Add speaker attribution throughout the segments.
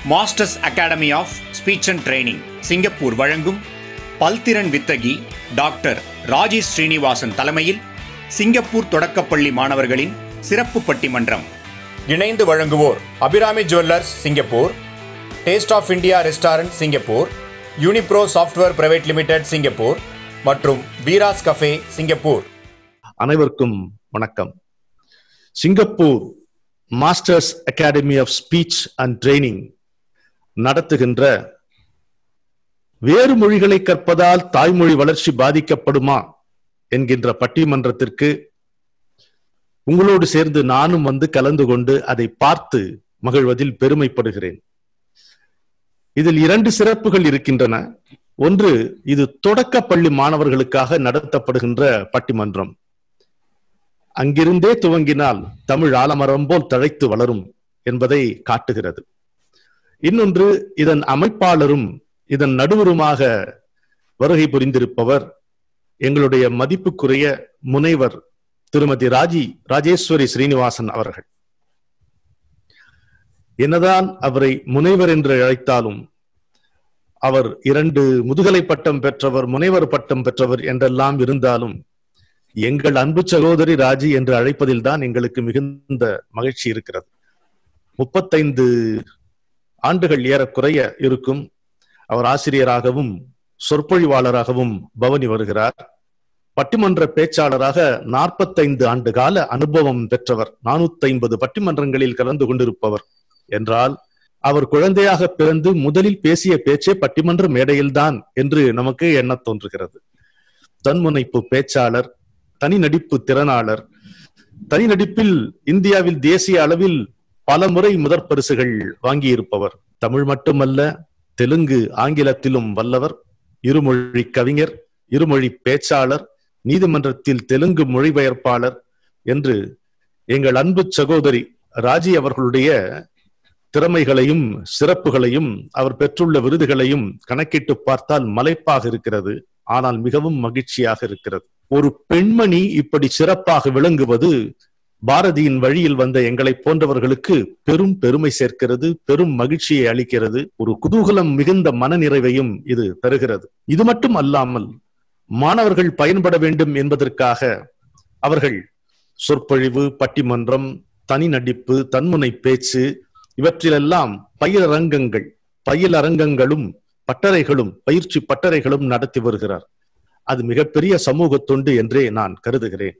Speaker 1: Masters academy of speech and training Singapore வழங்கும் பல்திறன் வித்தகி டாக்டர் ராஜேஷ் ஸ்ரீனிவாசன் தலைமையில் சிங்கப்பூர் தொடக்கப்பள்ளி மாணவர்களின் சிறப்பு பட்டிமன்றம் இணைந்து வழங்குவோர் Abirami jewellers Singapore taste of India restaurant Singapore Unipro software private limited Singapore மற்றும் வீராஸ் கஃபே சிங்கப்பூர்
Speaker 2: அனைவருக்கும் வணக்கம் Singapore masters academy of speech and training நடத்துகின்ற வேறு மொழிகளை கற்பதால் தாய்மொழி வளர்ச்சி பாதிக்கப்படுமா என்கின்ற பட்டிமன்றத்திற்கு உங்களோடு சேர்ந்து நானும் வந்து கலந்து கொண்டு அதை பார்த்து மகிழ்வதில் பெருமைப்படுகிறேன் இதில் இரண்டு சிறப்புகள் இருக்கின்றன ஒன்று இது தொடக்க பள்ளி மாணவர்களுக்காக நடத்தப்படுகின்ற பட்டிமன்றம் அங்கிருந்தே துவங்கினால் தமிழ் ஆலமரம் போல் தழைத்து வளரும் என்பதை காட்டுகிறது இன்னொன்று இதன் அமைப்பாளரும் இதன் நடுவருமாக வருகை புரிந்திருப்பவர் எங்களுடைய மதிப்புக்குரிய முனைவர் திருமதி ராஜி ராஜேஸ்வரி ஸ்ரீனிவாசன் அவர்கள் என்னதான் அவரை முனைவர் என்று அழைத்தாலும் அவர் இரண்டு முதுகலை பட்டம் பெற்றவர் முனைவர் பட்டம் பெற்றவர் என்றெல்லாம் இருந்தாலும் எங்கள் அன்பு சகோதரி ராஜி என்று அழைப்பதில் தான் எங்களுக்கு மிகுந்த மகிழ்ச்சி இருக்கிறது முப்பத்தைந்து ஆண்டுகள் ஏறக்குறைய இருக்கும் அவர் ஆசிரியராகவும் சொற்பொழிவாளராகவும் பவனி வருகிறார் பட்டிமன்ற பேச்சாளராக நாற்பத்தைந்து ஆண்டு கால அனுபவம் பெற்றவர் நானூத்தி ஐம்பது பட்டிமன்றங்களில் கலந்து கொண்டிருப்பவர் என்றால் அவர் குழந்தையாக பிறந்து முதலில் பேசிய பேச்சே பட்டிமன்ற மேடையில்தான் என்று நமக்கு எண்ண தோன்றுகிறது தன்முனைப்பு பேச்சாளர் தனி நடிப்பு திறனாளர் தனி நடிப்பில் இந்தியாவில் தேசிய அளவில் பல முறை முதற் பரிசுகள் வாங்கியிருப்பவர் தமிழ் மட்டுமல்ல தெலுங்கு ஆங்கிலத்திலும் வல்லவர் இருமொழி கவிஞர் இருமொழி பேச்சாளர் நீதிமன்றத்தில் தெலுங்கு மொழிபெயர்ப்பாளர் என்று எங்கள் அன்பு சகோதரி ராஜி அவர்களுடைய திறமைகளையும் சிறப்புகளையும் அவர் பெற்றுள்ள விருதுகளையும் கணக்கிட்டு பார்த்தால் மலைப்பாக இருக்கிறது ஆனால் மிகவும் மகிழ்ச்சியாக இருக்கிறது ஒரு பெண்மணி இப்படி சிறப்பாக விளங்குவது பாரதியின் வழியில் வந்த எங்களை போன்றவர்களுக்கு பெரும் பெருமை சேர்க்கிறது பெரும் மகிழ்ச்சியை அளிக்கிறது ஒரு குதூகலம் மிகுந்த மனநிறைவையும் இது தருகிறது இது மட்டும் அல்லாமல் மாணவர்கள் பயன்பட வேண்டும் என்பதற்காக அவர்கள் சொற்பொழிவு பட்டிமன்றம் தனி நடிப்பு தன்முனை பேச்சு இவற்றிலெல்லாம் பயிலரங்கங்கள் பயிலரங்கங்களும் பட்டறைகளும் பயிற்சி பட்டறைகளும் நடத்தி வருகிறார் அது மிகப்பெரிய சமூக தொண்டு என்றே நான் கருதுகிறேன்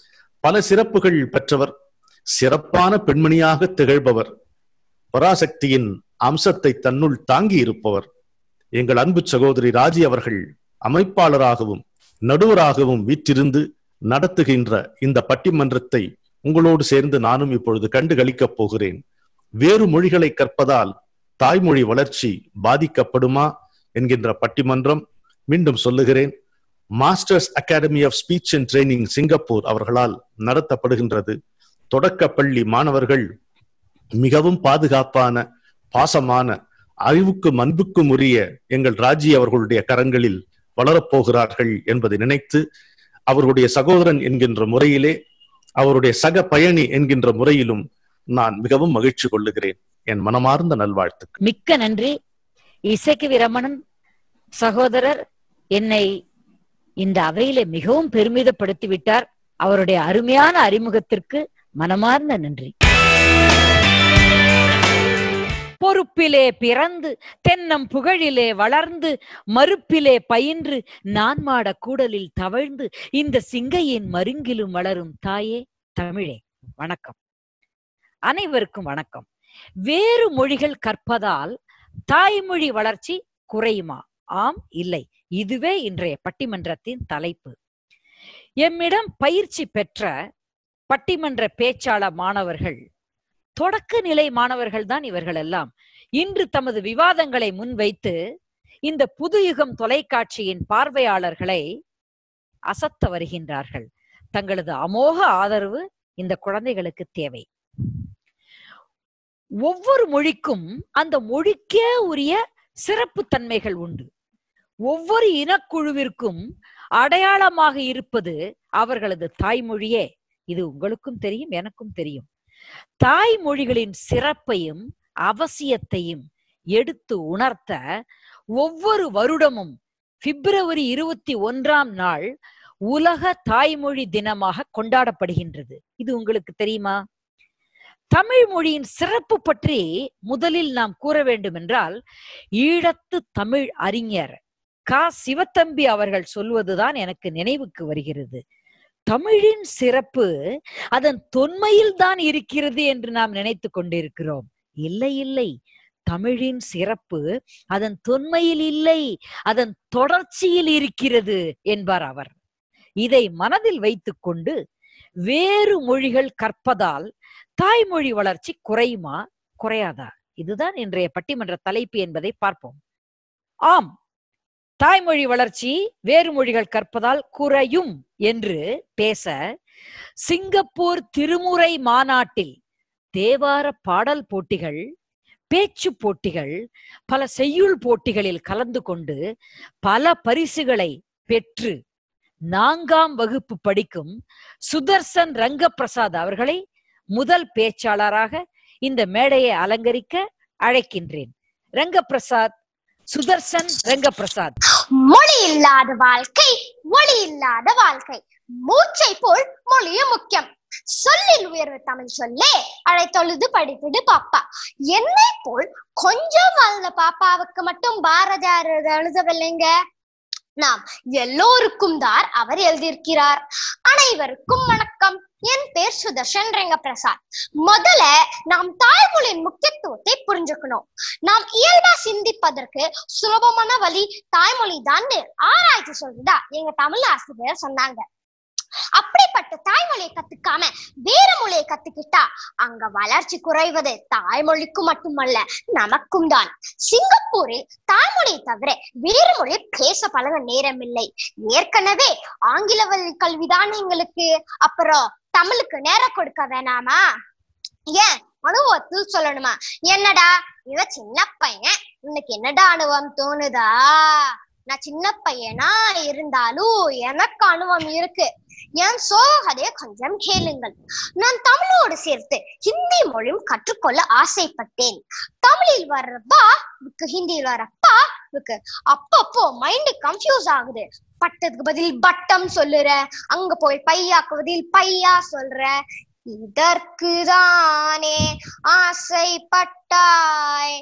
Speaker 2: பல சிறப்புகள் பெற்றவர் சிறப்பான பெண்மணியாக திகழ்பவர் பராசக்தியின் அம்சத்தை தன்னுள் தாங்கி இருப்பவர் எங்கள் அன்பு சகோதரி ராஜி அவர்கள் அமைப்பாளராகவும் நடுவராகவும் வீற்றிருந்து நடத்துகின்ற இந்த பட்டிமன்றத்தை உங்களோடு சேர்ந்து நானும் இப்பொழுது கண்டு கழிக்கப் போகிறேன் வேறு மொழிகளை கற்பதால் தாய்மொழி வளர்ச்சி பாதிக்கப்படுமா என்கின்ற பட்டிமன்றம் மீண்டும் சொல்லுகிறேன் masters academy of speech and training Singapore அவர்களால் நடத்தப்படுகின்றது தொடக்க பள்ளி மாணவர்கள் மிகவும் பாதுகாப்பான பாசமான அறிவுக்கும் அன்புக்கும் உரிய எங்கள் ராஜி அவர்களுடைய கரங்களில் வளரப்போகிறார்கள் என்பதை நினைத்து அவருடைய சகோதரன் என்கின்ற முறையிலே அவருடைய சக பயணி என்கின்ற முறையிலும் நான் மிகவும் மகிழ்ச்சி கொள்ளுகிறேன் என் மனமார்ந்த நல்வாழ்த்து
Speaker 3: மிக்க நன்றி இசைக்கு விரமணன் சகோதரர் என்னை இந்த அவையில மிகவும் பெருமிதப்படுத்தி விட்டார் அவருடைய அருமையான அறிமுகத்திற்கு மனமார்ந்த நன்றி பொறுப்பிலே பிறந்து தென்னம் புகழிலே வளர்ந்து மறுப்பிலே பயின்று நான் மாட கூடலில் தவழ்ந்து இந்த சிங்கையின் மருங்கிலும் வளரும் தாயே தமிழே வணக்கம் அனைவருக்கும் வணக்கம் வேறு மொழிகள் கற்பதால் தாய்மொழி வளர்ச்சி குறையுமா ஆம் இல்லை இதுவே இன்றைய பட்டிமன்றத்தின் தலைப்பு எம்மிடம் பயிற்சி பெற்ற பட்டிமன்ற பேச்சாளர் மாணவர்கள் தொடக்க நிலை மாணவர்கள் தான் இவர்கள் எல்லாம் இன்று தமது விவாதங்களை முன்வைத்து இந்த புதுயுகம் தொலைக்காட்சியின் பார்வையாளர்களை அசத்த வருகின்றார்கள் தங்களது அமோக ஆதரவு இந்த குழந்தைகளுக்கு தேவை ஒவ்வொரு மொழிக்கும் அந்த மொழிக்கே உரிய சிறப்பு தன்மைகள் உண்டு ஒவ்வொரு இனக்குழுவிற்கும் அடையாளமாக இருப்பது அவர்களது தாய்மொழியே இது உங்களுக்கும் தெரியும் எனக்கும் தெரியும் தாய்மொழிகளின் சிறப்பையும் அவசியத்தையும் எடுத்து உணர்த்த ஒவ்வொரு வருடமும் பிப்ரவரி இருபத்தி ஒன்றாம் நாள் உலக தாய்மொழி தினமாக கொண்டாடப்படுகின்றது இது உங்களுக்கு தெரியுமா தமிழ் மொழியின் சிறப்பு பற்றி முதலில் நாம் கூற வேண்டும் என்றால் ஈழத்து தமிழ் அறிஞர் கா சிவத்தம்பி அவர்கள் சொல்வதுதான் எனக்கு நினைவுக்கு வருகிறது தமிழின் சிறப்பு அதன் தொன்மையில் தான் இருக்கிறது என்று நாம் நினைத்து கொண்டிருக்கிறோம் இல்லை இல்லை தமிழின் சிறப்பு அதன் தொன்மையில் இல்லை அதன் தொடர்ச்சியில் இருக்கிறது என்பார் அவர் இதை மனதில் வைத்துக்கொண்டு வேறு மொழிகள் கற்பதால் தாய்மொழி வளர்ச்சி குறையுமா குறையாதா இதுதான் இன்றைய பட்டிமன்ற தலைப்பு என்பதை பார்ப்போம் ஆம் தாய்மொழி வளர்ச்சி வேறு மொழிகள் கற்பதால் குறையும் என்று பேச சிங்கப்பூர் திருமுறை மாநாட்டில் தேவார பாடல் போட்டிகள் பேச்சு போட்டிகள் பல செய்யுள் போட்டிகளில் கலந்து கொண்டு பல பரிசுகளை பெற்று நான்காம் வகுப்பு படிக்கும் சுதர்சன் ரங்கப்பிரசாத் அவர்களை முதல் பேச்சாளராக இந்த மேடையை அலங்கரிக்க அழைக்கின்றேன் ரங்கப்பிரசாத் சுதர்சன் ரங்கப்பிரசாத்
Speaker 4: மொழி இல்லாத வாழ்க்கை ஒளி இல்லாத வாழ்க்கை மூச்சை போல் மொழியும் முக்கியம் சொல்லில் உயர்வு தமிழ் சொல்லே அழைத்தொழுது படிப்பிடு பாப்பா என்னை போல் கொஞ்சம் வாழ்ந்த பாப்பாவுக்கு மட்டும் பாரதியார் எழுதவில்லைங்க நாம் எல்லோருக்கும் தான் அவர் எழுதியிருக்கிறார் அனைவருக்கும் வணக்கம் என் பேர் சுதர்ஷன் ரெங்கப்பிரசாத் முதல்ல நாம் தாய்மொழியின் முக்கியத்துவத்தை புரிஞ்சுக்கணும் நாம் இயல்பா சிந்திப்பதற்கு சுலபமான வழி தாய்மொழி தான் ஆராய்ச்சி சொல்றதா எங்க தமிழ் ஆசிரியர் சொன்னாங்க அப்படிப்பட்ட தாய்மொழியை கத்துக்காம வேற மொழியை கத்துக்கிட்டா அங்க வளர்ச்சி குறைவது தாய்மொழிக்கு மட்டுமல்ல நமக்கும் தான் சிங்கப்பூரில் தாய்மொழியை தவிர வேறு மொழி பேச பழக நேரம் இல்லை ஏற்கனவே ஆங்கில வழி கல்விதான் எங்களுக்கு அப்புறம் தமிழுக்கு நேரம் கொடுக்க வேணாமா ஏன் அனுபவத்தில் சொல்லணுமா என்னடா இவ சின்ன பையன் உனக்கு என்னடா அனுபவம் தோணுதா நான் சின்ன பையனா இருந்தாலும் எனக்கு அனுபவம் இருக்கு என் சோகதைய கொஞ்சம் கேளுங்கள் நான் தமிழோடு சேர்த்து ஹிந்தி மொழியும் கற்றுக்கொள்ள ஆசைப்பட்டேன் தமிழில் வர்றப்பா இதுக்கு ஹிந்தியில் வரப்பா இதுக்கு அப்பப்போ மைண்ட் கன்ஃபியூஸ் ஆகுது பட்டத்துக்கு பதில் பட்டம் சொல்லுற அங்க போய் பையாக்கு பதில் பையா சொல்ற இதற்கு தானே ஆசைப்பட்டாய்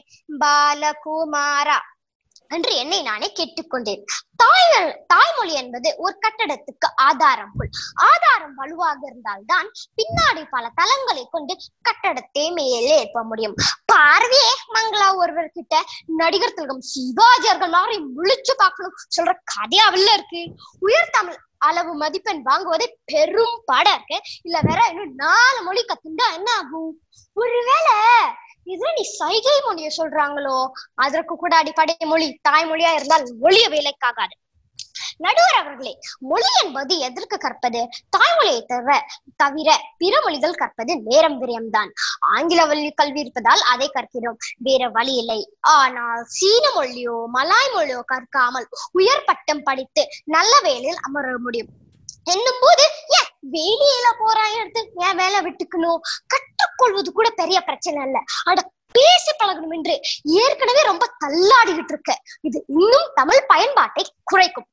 Speaker 4: பாலகுமாரா என்று என்னை நானே கேட்டுக்கொண்டேன் தாய் தாய்மொழி என்பது ஒரு கட்டடத்துக்கு ஆதாரம் போல் ஆதாரம் வலுவாக இருந்தால்தான் பின்னாடி பல தளங்களை கொண்டு கட்டடத்தை மேலே எழுப்ப முடியும் பார்வையே மங்களா ஒருவர் கிட்ட நடிகர் திலகம் சிவாஜி அவர்கள் மாதிரி விழிச்சு பார்க்கணும் சொல்ற கதையாவில்ல இருக்கு உயர் தமிழ் அளவு மதிப்பெண் வாங்குவதே பெரும் பாடா இருக்கு இல்ல வேற இன்னும் நாலு மொழி கத்துண்டா என்ன ஆகும் ஒருவேளை இது நீ சைகை மொழிய சொல்றாங்களோ அதற்கு கூட அடிப்படை மொழி தாய்மொழியா இருந்தால் ஒளிய வேலைக்காகாது நடுவர் அவர்களே மொழி என்பது எதற்கு கற்பது தாய்மொழியை தவிர தவிர பிற மொழிகள் கற்பது நேரம் விரயம்தான் ஆங்கில வழி கல்வி இருப்பதால் அதை கற்கிறோம் வேற வழி இல்லை ஆனால் சீன மொழியோ மலாய் மொழியோ கற்காமல் உயர் பட்டம் படித்து நல்ல வேலையில் அமர முடியும் என்னும் போது ஏன் வெளியில போறான் எடுத்து ஏன் வேலை விட்டுக்கணும் கற்றுக்கொள்வது கூட பெரிய பிரச்சனை இல்ல அட பேசி பழகணும் என்று ஏற்கனவே ரொம்ப தள்ளாடிக்கிட்டு இருக்க இது இன்னும் தமிழ் பயன்பாட்டை குறைக்கும்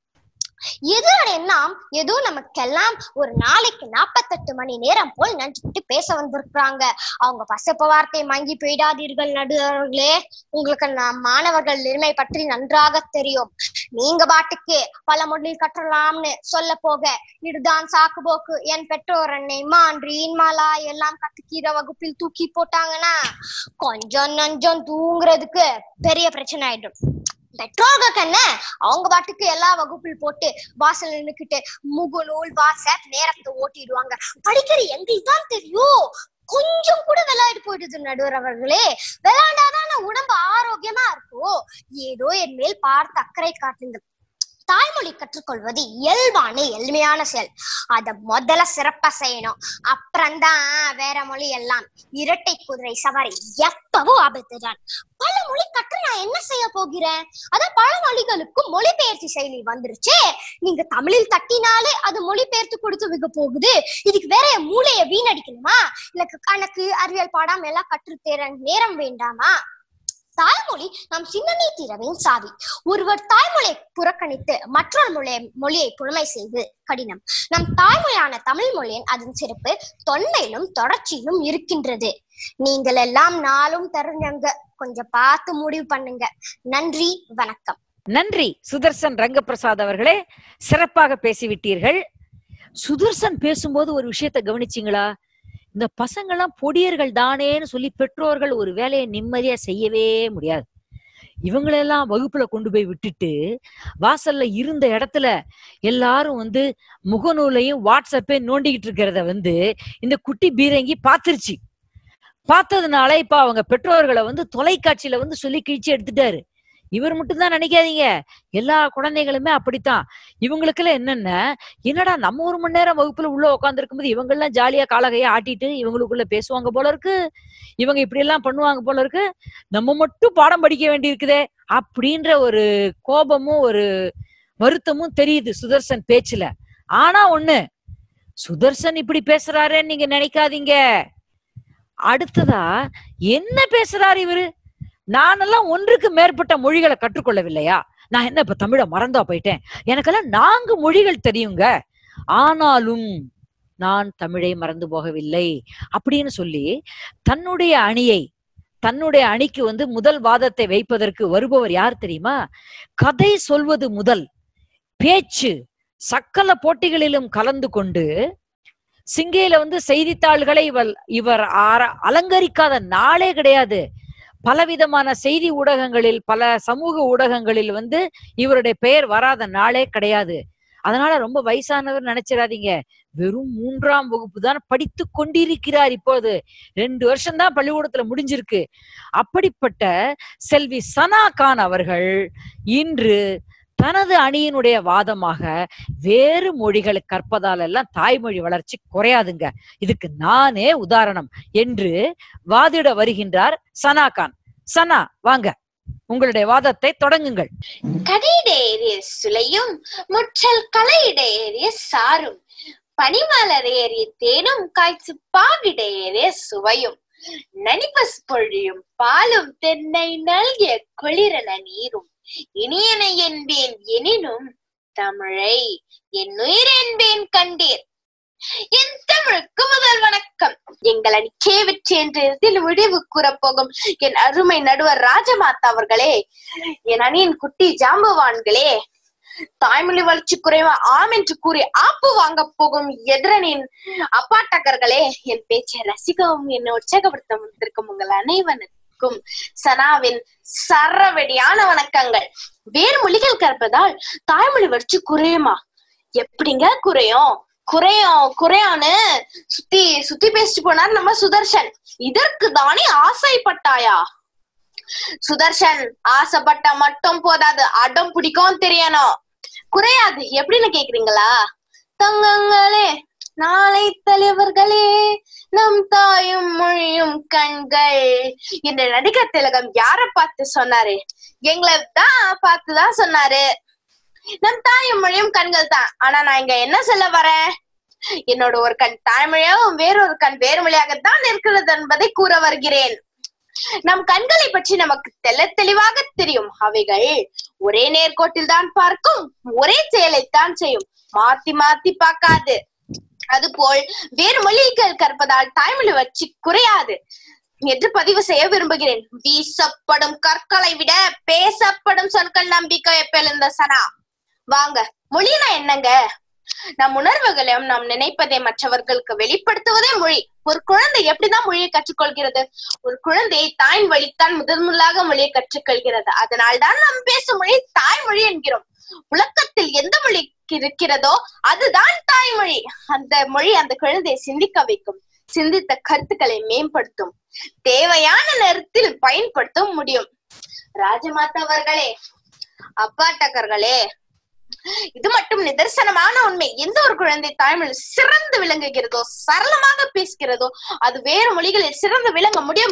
Speaker 4: எதிரணை நாம் ஏதோ நமக்கெல்லாம் ஒரு நாளைக்கு நாற்பத்தெட்டு மணி நேரம் போல் நினைச்சுக்கிட்டு பேச வந்திருக்கிறாங்க அவங்க பசப்ப வார்த்தை வாங்கி போயிடாதீர்கள் நடுவர்களே உங்களுக்கு நம் மாணவர்கள் நிலைமை பற்றி நன்றாக தெரியும் நீங்க பாட்டுக்கு பல மொழி கற்றலாம்னு சொல்ல போக இதுதான் சாக்கு போக்கு என் பெற்றோர் என்னை மான்றி இன்மாலா எல்லாம் கத்துக்கிற வகுப்பில் தூக்கி போட்டாங்கன்னா கொஞ்சம் நஞ்சம் தூங்குறதுக்கு பெரிய பிரச்சனை ஆயிடும் பெற்றோர்களுக்கு என்ன அவங்க பாட்டுக்கு எல்லா வகுப்பில் போட்டு வாசல் நின்னுக்கிட்டு முகநூல் வாட்ஸ்அப் நேரத்தை ஓட்டிடுவாங்க படிக்கிற எங்களுக்கு தான் தெரியும் கொஞ்சம் கூட விளையாட்டு போயிடுது நடுவர் அவர்களே விளையாண்டாதான உடம்பு ஆரோக்கியமா இருக்கும் ஏதோ என் மேல் பார்த்து அக்கறை காட்டுங்கள் தாய்மொழி கற்றுக்கொள்வது இயல்பான எளிமையான செயல் அத முதல்ல சிறப்பா செய்யணும் அப்புறம்தான் வேற மொழி எல்லாம் இரட்டை குதிரை சவாரி எப்பவும் ஆபத்துதான் பல மொழி கற்று நான் என்ன செய்ய போகிறேன் அதான் பல மொழிகளுக்கும் மொழிபெயர்ச்சி செயலி வந்துருச்சு நீங்க தமிழில் தட்டினாலே அது மொழிபெயர்த்து கொடுத்து வைக்க போகுது இதுக்கு வேற என் மூளைய வீணடிக்கணுமா இல்ல கணக்கு அறிவியல் பாடம் எல்லாம் கற்றுத்தேர நேரம் வேண்டாமா தாய்மொழி நம் சிந்தனை திறமையின் சாவி ஒருவர் தாய்மொழியை புறக்கணித்து மற்றொரு மொழியை மொழியை புலமை செய்து கடினம் நம் தாய்மொழியான தமிழ் மொழியின் அதன் சிறப்பு தொன்மையிலும் தொடர்ச்சியிலும் இருக்கின்றது நீங்கள் எல்லாம் நாளும் தெரிஞ்சவங்க கொஞ்சம் பார்த்து முடிவு பண்ணுங்க நன்றி வணக்கம்
Speaker 3: நன்றி சுதர்சன் ரங்கப்பிரசாத் அவர்களே சிறப்பாக பேசிவிட்டீர்கள் சுதர்சன் பேசும்போது ஒரு விஷயத்தை கவனிச்சீங்களா இந்த பசங்க எல்லாம் பொடியர்கள் தானேன்னு சொல்லி பெற்றோர்கள் ஒரு வேலையை நிம்மதியா செய்யவே முடியாது இவங்களெல்லாம் வகுப்புல கொண்டு போய் விட்டுட்டு வாசல்ல இருந்த இடத்துல எல்லாரும் வந்து முகநூலையும் வாட்ஸ்அப்பையும் நோண்டிக்கிட்டு இருக்கிறத வந்து இந்த குட்டி பீரங்கி பாத்துருச்சு பார்த்ததுனால இப்ப அவங்க பெற்றோர்களை வந்து தொலைக்காட்சியில வந்து சொல்லி கிழிச்சு எடுத்துட்டாரு இவர் மட்டும்தான் நினைக்காதீங்க எல்லா குழந்தைகளுமே அப்படித்தான் இவங்களுக்குலாம் என்னென்ன என்னடா நம்ம ஒரு மணி நேரம் வகுப்புல உள்ள உட்கார்ந்து இருக்கும்போது இவங்க எல்லாம் ஜாலியா காலகையை ஆட்டிட்டு இவங்களுக்குள்ள பேசுவாங்க போல இருக்கு இவங்க இப்படி எல்லாம் பண்ணுவாங்க போல இருக்கு நம்ம மட்டும் பாடம் படிக்க வேண்டி இருக்குதே அப்படின்ற ஒரு கோபமும் ஒரு வருத்தமும் தெரியுது சுதர்சன் பேச்சுல ஆனா ஒண்ணு சுதர்சன் இப்படி பேசுறாருன்னு நீங்க நினைக்காதீங்க அடுத்ததா என்ன பேசுறாரு இவரு நானெல்லாம் ஒன்றுக்கு மேற்பட்ட மொழிகளை கற்றுக்கொள்ளவில்லையா நான் என்ன இப்ப தமிழ மறந்தா போயிட்டேன் எனக்கெல்லாம் நான்கு மொழிகள் தெரியுங்க ஆனாலும் நான் தமிழை மறந்து போகவில்லை அப்படின்னு சொல்லி தன்னுடைய அணியை தன்னுடைய அணிக்கு வந்து முதல் வாதத்தை வைப்பதற்கு வருபவர் யார் தெரியுமா கதை சொல்வது முதல் பேச்சு சக்கல போட்டிகளிலும் கலந்து கொண்டு சிங்கையில வந்து செய்தித்தாள்களை இவர் இவர் ஆர- அலங்கரிக்காத நாளே கிடையாது பலவிதமான செய்தி ஊடகங்களில் பல சமூக ஊடகங்களில் வந்து இவருடைய பெயர் வராத நாளே கிடையாது அதனால ரொம்ப வயசானவர் நினைச்சிடாதீங்க வெறும் மூன்றாம் வகுப்பு தான் படித்து கொண்டிருக்கிறார் இப்போது ரெண்டு வருஷம் தான் பள்ளிக்கூடத்துல முடிஞ்சிருக்கு அப்படிப்பட்ட செல்வி சனா கான் அவர்கள் இன்று தனது அணியினுடைய வாதமாக வேறு மொழிகளை கற்பதால் எல்லாம் தாய்மொழி வளர்ச்சி குறையாதுங்க இதுக்கு நானே உதாரணம் என்று வாதிட வருகின்றார் சனா கான் சனா வாங்க உங்களுடைய வாதத்தை தொடங்குங்கள்
Speaker 5: கடையிட ஏறிய சுளையும் முற்றல் களையிட ஏறிய சாரும் பனிமலர் ஏறிய தேனும் காய்ச்சி பாவிட ஏறிய சுவையும் நனிபஸ் பொழியும் பாலும் தென்னை நல்கிய குளிரன நீரும் இனியன என்பேன் எனினும் தமிழை என் உயிர் என்பேன் கண்டீர் என் தமிழுக்கு முதல் வணக்கம் எங்கள் அணி கேவற்றி என்ற இதில் முடிவு கூறப்போகும் என் அருமை நடுவர் ராஜமாதா அவர்களே என் அணியின் குட்டி ஜாம்பவான்களே தாய்மொழி வளர்ச்சி குறைவா ஆம் என்று கூறி ஆப்பு வாங்க போகும் எதிரனின் அப்பாட்டக்கர்களே என் பேச்சை ரசிக்கவும் என்னை உற்சாகப்படுத்த வந்திருக்கும் உங்கள் அனைவருக்கும் சனாவின் சரவெடியான வணக்கங்கள் வேறு மொழிகள் கற்பதால் தாய்மொழி வளர்ச்சி குறையுமா எப்படிங்க குறையும் குறையும் குறையான்னு சுத்தி சுத்தி பேசிட்டு போனார் நம்ம சுதர்ஷன் இதற்கு தானே ஆசைப்பட்டாயா சுதர்ஷன் ஆசைப்பட்டா மட்டும் போதாது அடம் பிடிக்கவும் தெரியணும் குறையாது எப்படின்னு கேக்குறீங்களா தங்கங்களே நாளை தலைவர்களே நம் தாயும் மொழியும் கண்கள் இந்த நடிகர் திலகம் யார பார்த்து சொன்னாரு எங்களை தான் பார்த்துதான் சொன்னாரு நம் தாயும் மொழியும் கண்கள் தான் ஆனா நான் இங்க என்ன சொல்ல வரேன் என்னோட ஒரு கண் தாய்மொழியாகவும் வேறொரு கண் வேறு மொழியாகத்தான் இருக்கிறது என்பதை கூற வருகிறேன் நம் கண்களை பற்றி நமக்கு தெள்ள தெளிவாக தெரியும் அவைகள் ஒரே நேர்கோட்டில் தான் பார்க்கும் ஒரே செயலைத்தான் செய்யும் மாத்தி மாத்தி பார்க்காது அதுபோல் வேறு மொழிகள் கற்பதால் தாய்மொழி வச்சு குறையாது என்று பதிவு செய்ய விரும்புகிறேன் வீசப்படும் கற்களை விட பேசப்படும் சொற்கள் நம்பிக்கை எழுந்த சனா வாங்க மொழினா என்னங்க நம் உணர்வுகளையும் நாம் நினைப்பதை மற்றவர்களுக்கு வெளிப்படுத்துவதே மொழி ஒரு குழந்தை எப்படிதான் மொழியை கற்றுக்கொள்கிறது ஒரு குழந்தை தாயின் வழித்தான் முதன் முதலாக மொழியை கற்றுக்கொள்கிறது அதனால்தான் நாம் பேசும் மொழி தாய்மொழி என்கிறோம் உலகத்தில் எந்த மொழி இருக்கிறதோ அதுதான் தாய்மொழி அந்த மொழி அந்த குழந்தையை சிந்திக்க வைக்கும் சிந்தித்த கருத்துக்களை மேம்படுத்தும் தேவையான நேரத்தில் பயன்படுத்த முடியும் ராஜமாதா அவர்களே அப்பாட்டக்கர்களே இது மட்டும் நிதர்சனமான உண்மை எந்த ஒரு குழந்தை தாய்மொழி சிறந்து விளங்குகிறதோ சரளமாக பேசுகிறதோ அது வேறு மொழிகளில் சிறந்து விளங்க முடியும்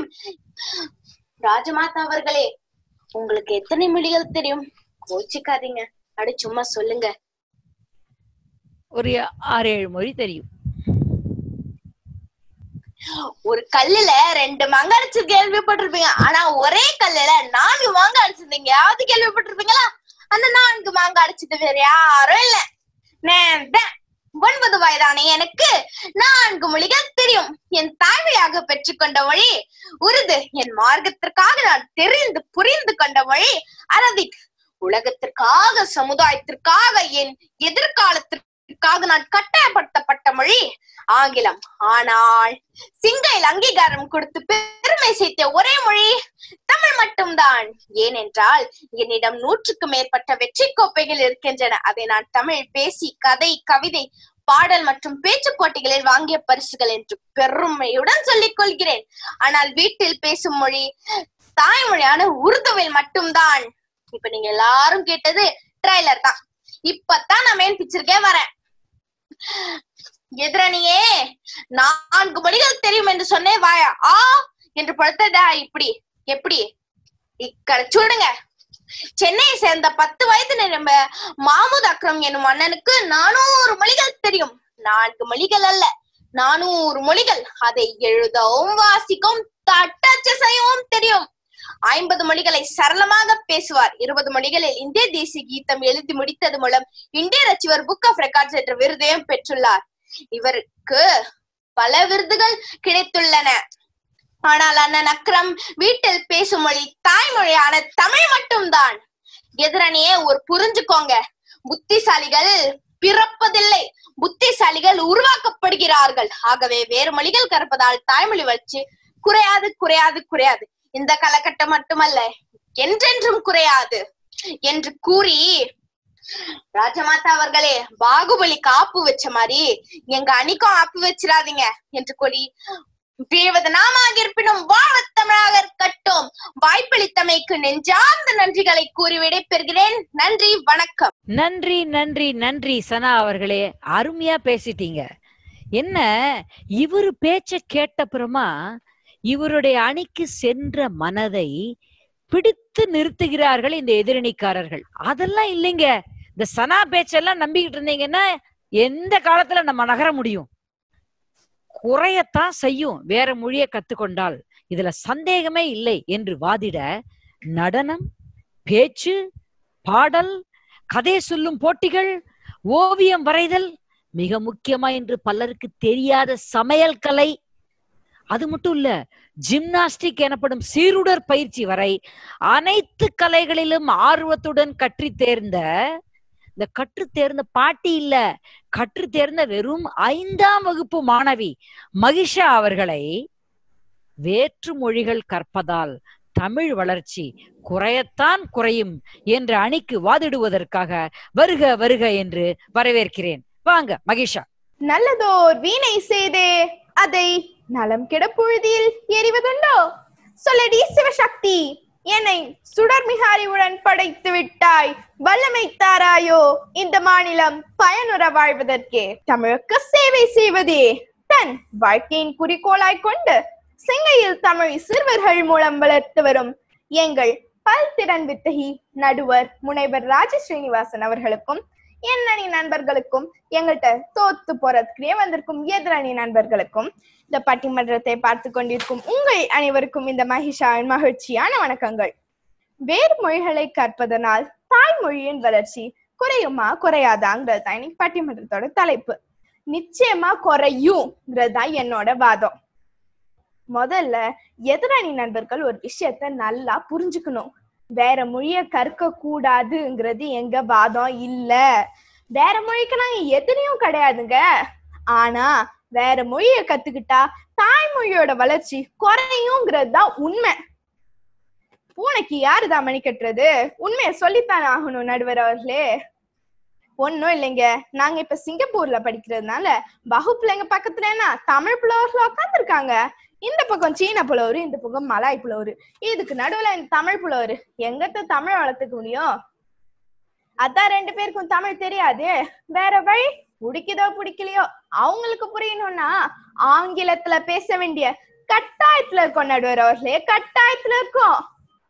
Speaker 5: ராஜமாதா அவர்களே உங்களுக்கு எத்தனை மொழிகள் தெரியும் கோச்சிக்காதீங்க அடி சும்மா சொல்லுங்க
Speaker 3: ஒரு ஆறு ஏழு மொழி தெரியும்
Speaker 5: ஒரு கல்லுல ரெண்டு மாங்க அடிச்சு கேள்விப்பட்டிருப்பீங்க ஆனா ஒரே கல்லுல நான்கு மாங்க அடிச்சிருந்தீங்க யாவது கேள்விப்பட்டிருப்பீங்களா அந்த நான்கு மாங்க அடிச்சது வேற யாரும் இல்ல நான் தான். ஒன்பது வயதான எனக்கு நான்கு மொழிகள் தெரியும் என் தாய்மொழியாக பெற்றுக்கொண்ட மொழி உருது என் மார்க்கத்திற்காக நான் தெரிந்து புரிந்து கொண்ட மொழி அரபிக் உலகத்திற்காக சமுதாயத்திற்காக என் எதிர்காலத்திற்காக நான் கட்டாயப்படுத்தப்பட்ட மொழி ஆங்கிலம் ஆனால் சிங்கையில் அங்கீகாரம் கொடுத்து பெருமை சேர்த்த ஒரே மொழி தமிழ் மட்டும்தான் ஏனென்றால் என்னிடம் நூற்றுக்கு மேற்பட்ட வெற்றி கோப்பைகள் இருக்கின்றன அதை நான் தமிழ் பேசி கதை கவிதை பாடல் மற்றும் பேச்சு போட்டிகளில் வாங்கிய பரிசுகள் என்று பெருமையுடன் சொல்லிக் கொள்கிறேன் ஆனால் வீட்டில் பேசும் மொழி தாய்மொழியான உருதுவில் மட்டும்தான் இப்ப நீங்க எல்லாரும் கேட்டது ட்ரைலர் தான் இப்பதான் நான் மெயின் பிக்சருக்கே வரேன் எதிரணியே நான்கு மொழிகள் தெரியும் என்று சொன்னேன் வாயா ஆ என்று படுத்தடா இப்படி எப்படி இக்கட சூடுங்க சென்னையை சேர்ந்த பத்து வயது நிரம்ப மாமுத் அக்ரம் என்னும் அண்ணனுக்கு நானூறு மொழிகள் தெரியும் நான்கு மொழிகள் அல்ல நானூறு மொழிகள் அதை எழுதவும் வாசிக்கவும் தட்டச்சு செய்யவும் தெரியும் ஐம்பது மொழிகளை சரளமாக பேசுவார் இருபது மொழிகளில் இந்திய தேசிய கீதம் எழுதி முடித்தது மூலம் Indian achiever book of records என்ற விருதையும் பெற்றுள்ளார் இவருக்கு பல விருதுகள் கிடைத்துள்ளன ஆனால் அண்ணன் அக்ரம் வீட்டில் பேசும் மொழி தாய்மொழியான தமிழ் மட்டும்தான் எதிரணியே ஒரு புரிஞ்சுக்கோங்க புத்திசாலிகள் பிறப்பதில்லை புத்திசாலிகள் உருவாக்கப்படுகிறார்கள் ஆகவே வேறு மொழிகள் கற்பதால் தாய்மொழி வளர்ச்சி குறையாது குறையாது குறையாது இந்த காலகட்டம் மட்டுமல்ல என்றென்றும் குறையாது என்று கூறி ராஜமாதா அவர்களே பாகுபலி காப்பு வச்ச மாதிரி எங்க அணிக்கும் ஆப்பு வச்சிடாதீங்க என்று கூறி வீழ்வது நாமாக இருப்பினும் வாழ்வத் தமிழாக இருக்கட்டும் வாய்ப்பளித்தமைக்கு நெஞ்சார்ந்த நன்றிகளை கூறி விடைபெறுகிறேன் நன்றி வணக்கம்
Speaker 3: நன்றி நன்றி நன்றி சனா அவர்களே அருமையா பேசிட்டீங்க என்ன இவரு பேச்ச கேட்டப்புறமா இவருடைய அணிக்கு சென்ற மனதை பிடித்து நிறுத்துகிறார்கள் இந்த எதிரணிக்காரர்கள் அதெல்லாம் இல்லைங்க இந்த சனா பேச்செல்லாம் நம்பிக்கிட்டு இருந்தீங்கன்னா எந்த காலத்துல நம்ம நகர முடியும் குறையத்தான் செய்யும் வேற மொழியை கத்துக்கொண்டால் இதுல சந்தேகமே இல்லை என்று வாதிட நடனம் பேச்சு பாடல் கதை சொல்லும் போட்டிகள் ஓவியம் வரைதல் மிக முக்கியமா என்று பலருக்கு தெரியாத சமையல் கலை அது மட்டும் இல்ல ஜிம்னாஸ்டிக் எனப்படும் சீருடர் பயிற்சி வரை அனைத்து கலைகளிலும் ஆர்வத்துடன் கற்றி தேர்ந்த இந்த கற்று தேர்ந்த பாட்டி இல்ல கற்று தேர்ந்த வெறும் ஐந்தாம் வகுப்பு மாணவி மகிஷா அவர்களை வேற்று மொழிகள் கற்பதால் தமிழ் வளர்ச்சி குறையத்தான் குறையும் என்ற அணிக்கு வாதிடுவதற்காக வருக வருக என்று வரவேற்கிறேன் வாங்க மகிஷா
Speaker 6: நல்லதோர் வீணை செய்தே அதை நலம் கெட புழுதியில் எறிவதுண்டோ சொல்லடி சிவசக்தி என்னை சுடர்மிகாரியுடன் படைத்து விட்டாய் வல்லமை தாராயோ இந்த மாநிலம் பயனுற வாழ்வதற்கே தமிழுக்கு சேவை செய்வதே தன் வாழ்க்கையின் குறிக்கோளாய் கொண்டு செங்கையில் தமிழ் சிறுவர்கள் மூலம் வளர்த்து வரும் எங்கள் பல்திறன் வித்தகி நடுவர் முனைவர் ராஜ ஸ்ரீனிவாசன் அவர்களுக்கும் எண்ணணி நண்பர்களுக்கும் எங்கள்கிட்ட தோத்து போறதுக்குனே வந்திருக்கும் எதிரணி நண்பர்களுக்கும் இந்த பட்டிமன்றத்தை பார்த்து கொண்டிருக்கும் உங்கள் அனைவருக்கும் இந்த மகிஷாவின் மகிழ்ச்சியான வணக்கங்கள் வேறு மொழிகளை கற்பதனால் தாய்மொழியின் வளர்ச்சி குறையுமா குறையாதாங்கிறது தான் இன்னைக்கு பட்டிமன்றத்தோட தலைப்பு நிச்சயமா குறையுங்கிறது தான் என்னோட வாதம் முதல்ல எதிரணி நண்பர்கள் ஒரு விஷயத்த நல்லா புரிஞ்சுக்கணும் வேற மொழிய கற்க கூடாதுங்கிறது எங்க வாதம் இல்ல வேற மொழிக்கு நாங்க எதிரியும் கிடையாதுங்க ஆனா வேற மொழிய கத்துக்கிட்டா தாய்மொழியோட வளர்ச்சி குறையுங்கிறது தான் உண்மை பூனைக்கு யாருதான் மணி கட்டுறது உண்மையை சொல்லித்தானே ஆகணும் நடுவர் அவர்களே ஒன்னும் இல்லைங்க நாங்க இப்ப சிங்கப்பூர்ல படிக்கிறதுனால வகுப்புல எங்க பக்கத்துல என்ன தமிழ் புலவர்கள் உட்காந்துருக்காங்க இந்த பக்கம் சீன புலவர் இந்த பக்கம் மலாய் புலவர் இதுக்கு நடுவுல இந்த தமிழ் புலவர் எங்கத்த தமிழ் வளர்த்துக்க முடியும் அதான் ரெண்டு பேருக்கும் தமிழ் தெரியாது வேற வழி பிடிக்குதோ பிடிக்கலையோ அவங்களுக்கு புரியணும்னா ஆங்கிலத்துல பேச வேண்டிய கட்டாயத்துல இருக்கோம் நடுவர் அவர்களே கட்டாயத்துல இருக்கோம்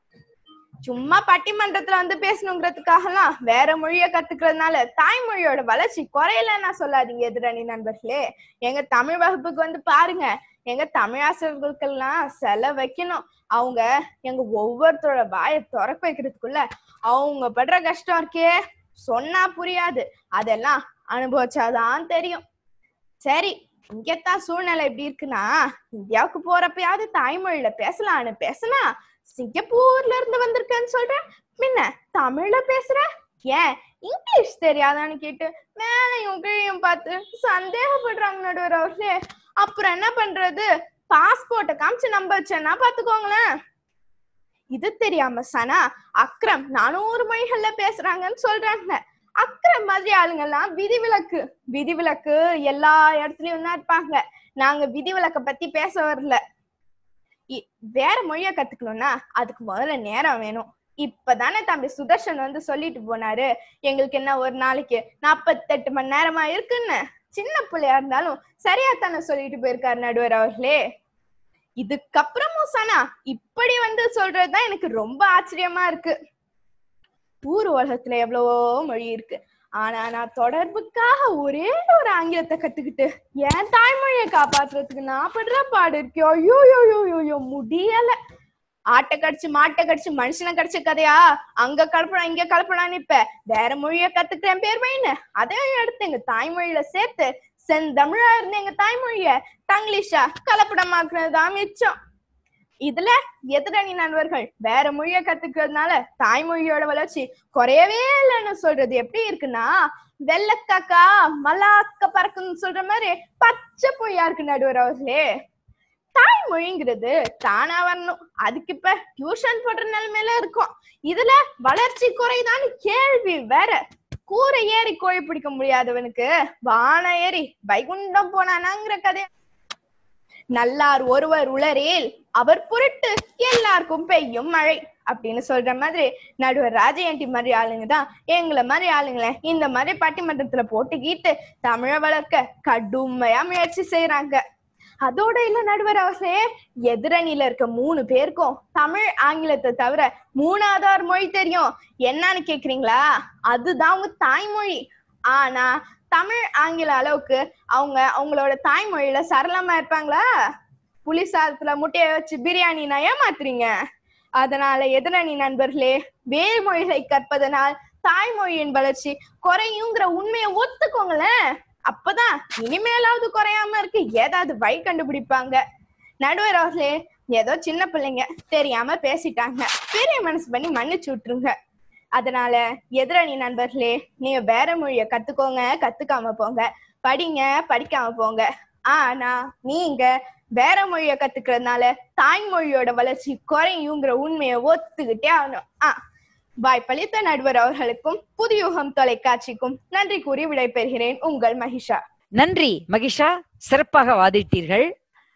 Speaker 6: சும்மா பட்டிமன்றத்துல வந்து பேசணுங்கிறதுக்காகலாம் வேற மொழிய கத்துக்கிறதுனால தாய்மொழியோட வளர்ச்சி குறையலன்னா சொல்லாதீங்க எதிரணி நண்பர்களே எங்க தமிழ் வகுப்புக்கு வந்து பாருங்க எங்க தமிழாசிரியர்களுக்கெல்லாம் செல வைக்கணும் அவங்க எங்க ஒவ்வொருத்தரோட வாயை திறக்க வைக்கிறதுக்குள்ள அவங்க படுற கஷ்டம் இருக்கே சொன்னா புரியாது அதெல்லாம் அனுபவிச்சாதான் தெரியும் சரி இங்கத்தான் சூழ்நிலை எப்படி இருக்குன்னா இந்தியாவுக்கு போறப்பயாவது தாய்மொழியில பேசலாம்னு பேசினா சிங்கப்பூர்ல இருந்து வந்திருக்கேன்னு சொல்றேன் முன்ன தமிழ்ல பேசுற ஏன் இங்கிலீஷ் தெரியாதான்னு கேட்டு மேலையும் கீழையும் பார்த்து சந்தேகப்படுறாங்க நடுவர் அவர்களே அப்புறம் என்ன பண்றது பாஸ்போர்ட்டை காமிச்சு நம்ப வச்சேன்னா பாத்துக்கோங்களேன் இது தெரியாம சனா அக்ரம் நானூறு மொழிகள்ல பேசுறாங்கன்னு சொல்றாங்க அக்ரம் மாதிரி ஆளுங்கெல்லாம் விதிவிலக்கு விதிவிலக்கு எல்லா இடத்துலயும் தான் இருப்பாங்க நாங்க விதிவிலக்க பத்தி பேச வரல இ- வேற மொழிய கத்துக்கணும்னா அதுக்கு முதல்ல நேரம் வேணும் இப்பதானே தம்பி சுதர்ஷன் வந்து சொல்லிட்டு போனாரு எங்களுக்கு என்ன ஒரு நாளைக்கு நாப்பத்தெட்டு மணி நேரமா இருக்குன்னு சின்ன பிள்ளையா இருந்தாலும் சரியா தானே சொல்லிட்டு போயிருக்காரு நடுவர் அவர்களே இதுக்கப்புறமும் சனா இப்படி வந்து சொல்றதுதான் எனக்கு ரொம்ப ஆச்சரியமா இருக்கு ஊர் உலகத்துல எவ்வளவோ மொழி இருக்கு ஆனா நான் தொடர்புக்காக ஒரே ஒரு ஆங்கிலத்தை கத்துக்கிட்டு என் தாய்மொழியை காப்பாத்துறதுக்கு நான் படுற பாடு இருக்கே ஐயோ ஐயோ ஐயோ, ஐயோ ஐயோ முடியல ஆட்டை கடிச்சு மாட்டை கடிச்சு மனுஷனை கடிச்ச கதையா அங்க கலப்படம் இங்க கலப்படான்னு இப்ப வேற மொழிய கத்துக்கிறேன் பேர் பையனு அதையும் எடுத்து எங்க தாய்மொழியில சேர்த்து செந்தமிழா இருந்த எங்க தாய்மொழிய தங்கிலீஷா கலப்படமாக்குறது தான் மிச்சம் இதுல எதிரணி நண்பர்கள் வேற மொழிய கத்துக்கிறதுனால தாய்மொழியோட வளர்ச்சி குறையவே இல்லைன்னு சொல்றது எப்படி இருக்குன்னா வெள்ளக்காக்கா மலாக்க பறக்குன்னு சொல்ற மாதிரி பச்சை பொய்யா இருக்கு நடுவர் அவர்களே தாய்மொழிங்கிறது தானா வரணும் அதுக்கு இப்ப டியூஷன் போடுற நிலைமையில இருக்கும் இதுல வளர்ச்சி குறைதான்னு கேள்வி வேற கூரை ஏறி கோழி பிடிக்க முடியாதவனுக்கு வான ஏறி வைகுண்டம் போனானாங்கிற கதை நல்லார் ஒருவர் உளரேல் அவர் பொருட்டு எல்லாருக்கும் பெய்யும் மழை அப்படின்னு சொல்ற மாதிரி நடுவர் ராஜயண்டி மாதிரி ஆளுங்க தான் எங்களை மாதிரி ஆளுங்களை இந்த மாதிரி பட்டிமன்றத்துல போட்டுக்கிட்டு தமிழை வளர்க்க கடுமையா முயற்சி செய்யறாங்க அதோட இல்ல நடுவர் அவர்களே எதிரணியில இருக்க மூணு பேருக்கும் தமிழ் ஆங்கிலத்தை தவிர மூணாவது மொழி தெரியும் என்னன்னு கேக்குறீங்களா அதுதான் அவங்க தாய்மொழி ஆனா தமிழ் ஆங்கில அளவுக்கு அவங்க அவங்களோட தாய்மொழியில சரளமா இருப்பாங்களா புளி சாதத்துல முட்டைய வச்சு பிரியாணினா ஏமாத்துறீங்க அதனால எதிரணி நண்பர்களே வேறு மொழிகளை கற்பதனால் தாய்மொழியின் வளர்ச்சி குறையுங்கிற உண்மையை ஒத்துக்கோங்களேன் அப்பதான் இனிமேலாவது குறையாம இருக்கு ஏதாவது வழி கண்டுபிடிப்பாங்க நடுவர் அவர்களே ஏதோ சின்ன பிள்ளைங்க தெரியாம பேசிட்டாங்க பெரிய மனசு பண்ணி மன்னிச்சு விட்டுருங்க அதனால எதிரணி நண்பர்களே நீங்க வேற மொழிய கத்துக்கோங்க கத்துக்காம போங்க படிங்க படிக்காம போங்க ஆனா நீங்க வேற மொழிய கத்துக்கிறதுனால தாய்மொழியோட வளர்ச்சி குறையுங்கிற உண்மையை ஒத்துக்கிட்டே ஆகணும் ஆ வாய்ப்பளித்த நடுவர் அவர்களுக்கும் புதியுகம் தொலைக்காட்சிக்கும் நன்றி கூறி விடைபெறுகிறேன் உங்கள் மகிஷா
Speaker 3: நன்றி மகிஷா சிறப்பாக வாதிட்டீர்கள்